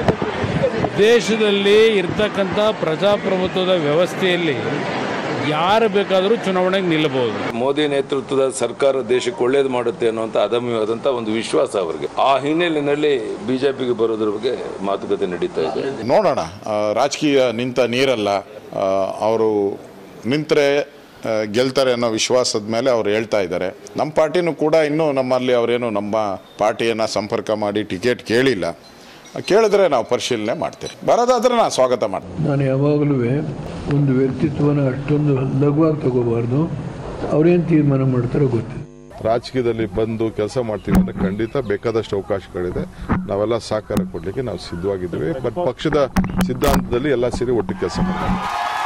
ದೇಶದಲ್ಲಿ ಇರ್ತಕ್ಕಂಥ ಪ್ರಜಾಪ್ರಭುತ್ವದ ವ್ಯವಸ್ಥೆಯಲ್ಲಿ ಯಾರು ಬೇಕಾದರೂ ಚುನಾವಣೆಗೆ ನಿಲ್ಲಬಹುದು ಮೋದಿ ನೇತೃತ್ವದ ಸರ್ಕಾರ ದೇಶಕ್ಕೆ ಒಳ್ಳೇದು ಮಾಡುತ್ತೆ ಅನ್ನುವಂಥ ಅದಮ್ಯವಾದಂಥ ಒಂದು ವಿಶ್ವಾಸ ಅವರಿಗೆ ಆ ಹಿನ್ನೆಲೆಯಲ್ಲಿ ಬಿಜೆಪಿಗೆ ಬರೋದ್ರ ಬಗ್ಗೆ ಮಾತುಕತೆ ನಡೀತಾ ಇದೆ ನೋಡೋಣ ಆ, ರಾಜಕೀಯ ನಿಂತ ನೀರಲ್ಲ ಅವರು ನಿಂತರೆ ಗೆಲ್ತಾರೆ ಅನ್ನೋ ವಿಶ್ವಾಸದ ಮೇಲೆ ಅವ್ರು ಹೇಳ್ತಾ ಇದ್ದಾರೆ ನಮ್ಮ ಪಾರ್ಟಿನೂ ಕೂಡ ಇನ್ನೂ ನಮ್ಮಲ್ಲಿ ಅವರೇನು ನಮ್ಮ ಪಾರ್ಟಿಯನ್ನು ಸಂಪರ್ಕ ಮಾಡಿ ಟಿಕೆಟ್ ಕೇಳಿಲ್ಲ ಕೇಳಿದ್ರೆ ನಾವು ಪರಿಶೀಲನೆ ಮಾಡ್ತೀವಿ ಬರೋದಾದ್ರೆ ನಾನು ಸ್ವಾಗತ ಮಾಡ್ತೀನಿ ನಾನು ಯಾವಾಗಲೂ ಒಂದು ವ್ಯಕ್ತಿತ್ವನ ಅಷ್ಟೊಂದು ಲಘುವಾಗಿ ತಗೋಬಾರ್ದು ಅವ್ರೇನು ತೀರ್ಮಾನ ಮಾಡ್ತಾರೋ ಗೊತ್ತಿಲ್ಲ ರಾಜಕೀಯದಲ್ಲಿ ಬಂದು ಕೆಲಸ ಮಾಡ್ತೀವಿ ಅಂದರೆ ಖಂಡಿತ ಬೇಕಾದಷ್ಟು ಅವಕಾಶಗಳಿದೆ ನಾವೆಲ್ಲ ಸಹಕಾರ ಕೊಡಲಿಕ್ಕೆ ನಾವು ಸಿದ್ಧವಾಗಿದ್ದೀವಿ ಬಟ್ ಪಕ್ಷದ ಸಿದ್ಧಾಂತದಲ್ಲಿ ಎಲ್ಲ ಸೇರಿ ಒಟ್ಟಿಗೆ ಕೆಲಸ ಮಾಡ್ತೀವಿ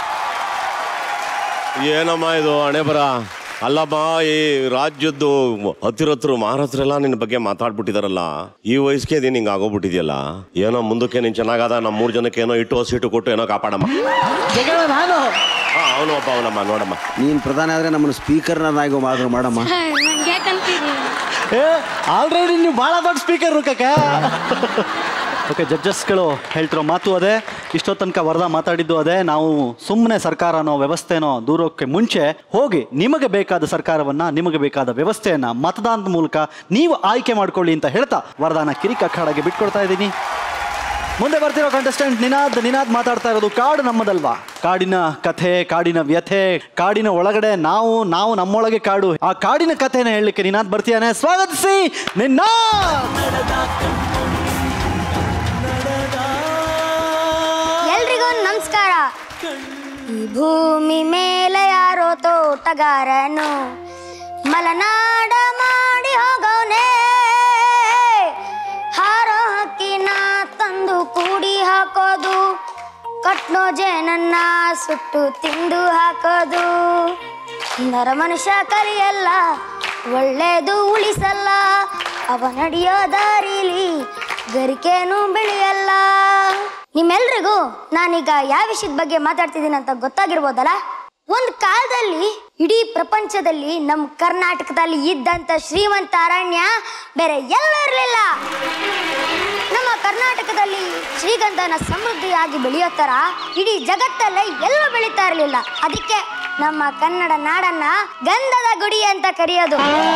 ಏನಮ್ಮ ಇದು ಹಣೆ ಬರ ಅಲ್ಲಮ್ಮ ಈ ರಾಜ್ಯದ್ದು ಹತ್ತಿರತ್ರು ಮಹಾರಾಷ್ಟ್ರೆಲ್ಲ ನಿನ್ನ ಬಗ್ಗೆ ಮಾತಾಡ್ಬಿಟ್ಟಿದಾರಲ್ಲ ಈ ವಯಸ್ಸಿಗೆ ನೀನು ಹಿಂಗೆ ಆಗೋಗ್ಬಿಟ್ಟಿದ್ಯಲ್ಲ ಏನೋ ಮುಂದಕ್ಕೆ ನೀನು ಚೆನ್ನಾಗಾದ ನಮ್ಮ ಮೂರು ಜನಕ್ಕೆ ಏನೋ ಇಟ್ಟು ಸೀಟು ಕೊಟ್ಟು ಏನೋ ಕಾಪಾಡಮ್ಮ ನಾನು ಹಾ ಅವನು ಒಬ್ಬ ಅವನಮ್ಮ ನೋಡಮ್ಮ ನೀನು ಪ್ರಧಾನಿ ಆದರೆ ನಮ್ಮನ್ನು ಸ್ಪೀಕರ್ನಾಗೂ ಮಾತ್ರ ಮಾಡಮ್ಮ ನಂಗೆ ಯಾಕಂತೀರಿ ಏ ಆಲ್ರೆಡಿ ನೀವು ಭಾಳ ದೊಡ್ಡ ಸ್ಪೀಕರ್ ಕಕ್ಕ ಓಕೆ ಜಡ್ಜಸ್ಗಳು ಹೇಳ್ತಿರೋ ಮಾತು ಅದೇ ಇಷ್ಟೋ ತನಕ ವರದಾ ಮಾತಾಡಿದ್ದು ಅದೇ ನಾವು ಸುಮ್ಮನೆ ಸರ್ಕಾರನೋ ವ್ಯವಸ್ಥೆನೋ ದೂರೋಕ್ಕೆ ಮುಂಚೆ ಹೋಗಿ ನಿಮಗೆ ಬೇಕಾದ ಸರ್ಕಾರವನ್ನ ನಿಮಗೆ ಬೇಕಾದ ವ್ಯವಸ್ಥೆಯನ್ನ ಮತದಾನದ ಮೂಲಕ ನೀವು ಆಯ್ಕೆ ಮಾಡ್ಕೊಳ್ಳಿ ಅಂತ ಹೇಳ್ತಾ ವರದಾನ ಕಿರಿಕ್ ಅಖಾಡಗೆ ಬಿಟ್ಕೊಡ್ತಾ ಇದ್ದೀನಿ ಮುಂದೆ ಬರ್ತಿರೋ ಕಂಟೆಸ್ಟೆಂಟ್ ನಿನಾದ್ ನಿನಾದ್ ಮಾತಾಡ್ತಾ ಇರೋದು ಕಾಡು ನಮ್ಮದಲ್ವಾ ಕಾಡಿನ ಕಥೆ ಕಾಡಿನ ವ್ಯಥೆ ಕಾಡಿನ ಒಳಗಡೆ ನಾವು ನಾವು ನಮ್ಮೊಳಗೆ ಕಾಡು ಆ ಕಾಡಿನ ಕಥೆನ ಹೇಳಲಿಕ್ಕೆ ನಿನಾದ್ ಬರ್ತೀಯಾನೆ ಸ್ವಾಗತಿಸಿ ನಿನ್ನ ಎಲ್ರಿಗೂ ನಮಸ್ಕಾರ ಈ ಭೂಮಿ ಮೇಲೆ ಯಾರೋ ತೋಟಗಾರನು ಮಲೆನಾಡ ಮಾಡಿ ಹೋಗೋನೆ ಹಾರೋ ಹಕ್ಕಿನ ತಂದು ಕೂಡಿ ಜೇನನ್ನ ಸುಟ್ಟು ತಿಂದು ಹಾಕೋದು ನರ ಮನುಷ್ಯ ಕಲಿಯಲ್ಲ ಒಳ್ಳೇದು ಉಳಿಸಲ್ಲ ಅವ ನಡೆಯೋ ದಾರಿಲಿ ಗರಿಕೇನು ಬೆಳೆಯಲ್ಲ ನಿಮ್ಮೆಲ್ರಿಗೂ ನಾನೀಗ ಯಾವ ವಿಷಯದ ಬಗ್ಗೆ ಮಾತಾಡ್ತಿದ್ದೀನಿ ಅಂತ ಗೊತ್ತಾಗಿರ್ಬೋದಲ್ಲ ಒಂದು ಕಾಲದಲ್ಲಿ ಇಡೀ ಪ್ರಪಂಚದಲ್ಲಿ ನಮ್ಮ ಕರ್ನಾಟಕದಲ್ಲಿ ಇದ್ದಂತ ಶ್ರೀಮಂತ ಅರಣ್ಯ ಬೇರೆ ಎಲ್ಲೂ ಇರಲಿಲ್ಲ ನಮ್ಮ ಕರ್ನಾಟಕದಲ್ಲಿ ಶ್ರೀಗಂಧನ ಸಮೃದ್ಧಿಯಾಗಿ ಬೆಳೆಯೋ ಥರ ಇಡೀ ಜಗತ್ತಲ್ಲೇ ಎಲ್ಲೂ ಬೆಳೀತಾ ಇರಲಿಲ್ಲ ಅದಕ್ಕೆ ನಮ್ಮ ಕನ್ನಡ ನಾಡನ್ನ ಗಂಧದ ಗುಡಿ ಅಂತ ಕರೆಯೋದು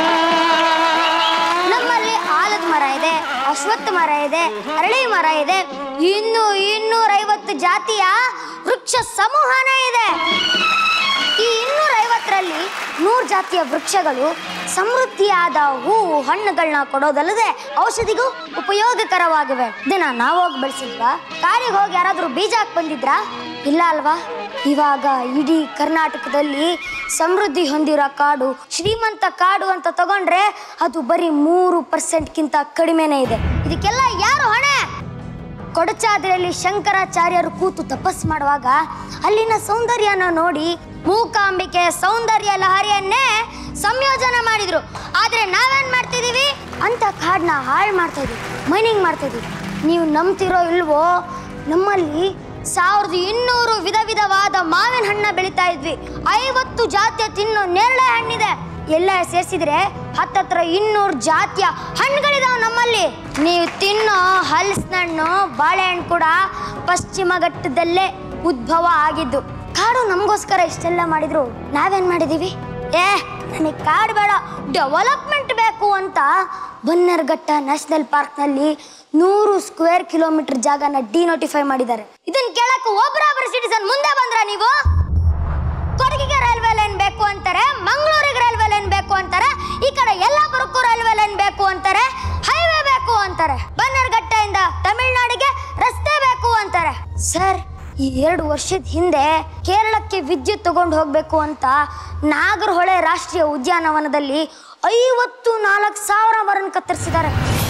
ನಮ್ಮಲ್ಲಿ ಆಲದ ಮರ ಇದೆ ಅಶ್ವತ್ಥ ಮರ ಇದೆ ಅರಳಿ ಮರ ಇದೆ ಇನ್ನು ಇನ್ನೂರೈವತ್ತು ಜಾತಿಯ ವೃಕ್ಷ ಸಮೂಹನೇ ಇದೆ ಈ ಇನ್ನೂರ ಐವತ್ತರಲ್ಲಿ ನೂರು ಜಾತಿಯ ವೃಕ್ಷಗಳು ಸಮೃದ್ಧಿಯಾದ ಹೂವು ಹಣ್ಣುಗಳನ್ನ ಕೊಡೋದಲ್ಲದೆ ಔಷಧಿಗೂ ಉಪಯೋಗಕರವಾಗಿವೆ ಇದನ್ನ ನಾವೋಗಿ ಬೆಳೆಸಿದ್ವಾ ಕಾಡಿಗೆ ಹೋಗಿ ಯಾರಾದ್ರೂ ಬೀಜ ಹಾಕಿ ಬಂದಿದ್ರಾ ಇಲ್ಲ ಅಲ್ವಾ ಇವಾಗ ಇಡೀ ಕರ್ನಾಟಕದಲ್ಲಿ ಸಮೃದ್ಧಿ ಹೊಂದಿರೋ ಕಾಡು ಶ್ರೀಮಂತ ಕಾಡು ಅಂತ ತಗೊಂಡ್ರೆ ಅದು ಬರೀ ಮೂರು ಪರ್ಸೆಂಟ್ಗಿಂತ ಕಡಿಮೆನೇ ಇದೆ ಇದಕ್ಕೆಲ್ಲ ಯಾರು ಹೊಣೆ ಕೊಡಚಾದ್ರಿಯಲ್ಲಿ ಶಂಕರಾಚಾರ್ಯರು ಕೂತು ತಪಸ್ ಮಾಡುವಾಗ ಅಲ್ಲಿನ ಸೌಂದರ್ಯನ ನೋಡಿ ಮೂಕಾಂಬಿಕೆ ಸೌಂದರ್ಯ ಲಹರಿಯನ್ನೇ ಸಂಯೋಜನೆ ಮಾಡಿದ್ರು ಆದ್ರೆ ನಾವೇನ್ ಮಾಡ್ತಿದೀವಿ ಅಂತ ಕಾಡನ್ನ ಹಾಳು ಮಾಡ್ತಾ ಇದೀವಿ ಮೈನಿಂಗ್ ಮಾಡ್ತಾ ಇದೀವಿ ನೀವು ನಂಬ್ತಿರೋ ಇಲ್ವೋ ನಮ್ಮಲ್ಲಿ ಸಾವಿರದ ಇನ್ನೂರು ವಿಧ ವಿಧವಾದ ಮಾವಿನ ಹಣ್ಣ ಬೆಳಿತಾ ಇದ್ವಿ ಐವತ್ತು ಜಾತಿಯ ತಿನ್ನೋ ನೇರಳೆ ಹಣ್ಣಿದೆ ಎಲ್ಲ ಸೇರಿಸಿದ್ರೆ ಹತ್ತತ್ರ ಇನ್ನೂರು ಜಾತಿಯ ಹಣ್ಣುಗಳಿದಾವೆ ನಮ್ಮಲ್ಲಿ ನೀವು ತಿನ್ನೋ ಹಲಸಿನ ಹಣ್ಣು ಬಾಳೆಹಣ್ಣು ಕೂಡ ಪಶ್ಚಿಮ ಘಟ್ಟದಲ್ಲೇ ಉದ್ಭವ ಆಗಿದ್ದು ಕಾಡು ನಮಗೋಸ್ಕರ ಇಷ್ಟೆಲ್ಲ ಮಾಡಿದ್ರು ನಾವೇನ್ ಮಾಡಿದೀವಿ ಏ ನನಗೆ ಕಾಡು ಬೇಡ ಡೆವಲಪ್ಮೆಂಟ್ ಬೇಕು ಅಂತ ಬನ್ನರ್ಘಟ್ಟ ನ್ಯಾಷನಲ್ ಪಾರ್ಕ್ನಲ್ಲಿ ನೂರು ಸ್ಕ್ವೇರ್ ಕಿಲೋಮೀಟರ್ ಜಾಗನ ಡಿನೋಟಿಫೈ ಮಾಡಿದ್ದಾರೆ ಇದನ್ನ ಕೇಳಕ್ಕೆ ಒಬ್ಬರೊಬ್ಬರು ಸಿಟಿಸನ್ ಮುಂದೆ ಬಂದ್ರ ನೀವು ಕೊಡಗಿಗೆ ರೈಲ್ವೆ ಲೈನ್ ಬೇಕು ಅಂತಾರೆ ಮಂಗಳೂರಿಗೆ ರೈಲ್ವೆ ಲೈನ್ ಬೇಕು ಅಂತಾರೆ ಈ ಕಡೆ ಯಲ್ಲಾಪುರಕ್ಕೂ ರೈಲ್ವೆ ಲೈನ್ ಬೇಕು ಅಂತಾರೆ ಹೈವೇ ಬೇಕು ಅಂತಾರೆ ಬನ್ನರ್ಘಟ್ಟದಿಂದ ತಮಿಳ್ನಾಡಿಗೆ ರಸ್ತೆ ಬೇಕು ಅಂತಾರೆ ಸರ್ ಈ ಎರಡು ವರ್ಷದ ಹಿಂದೆ ಕೇರಳಕ್ಕೆ ವಿದ್ಯುತ್ ತಗೊಂಡು ಹೋಗ್ಬೇಕು ಅಂತ ನಾಗರಹೊಳೆ ರಾಷ್ಟ್ರೀಯ ಉದ್ಯಾನವನದಲ್ಲಿ ಐವತ್ತು ನಾಲ್ಕು ಸಾವಿರ ಮರನ ಕತ್ತರಿಸಿದ್ದಾರೆ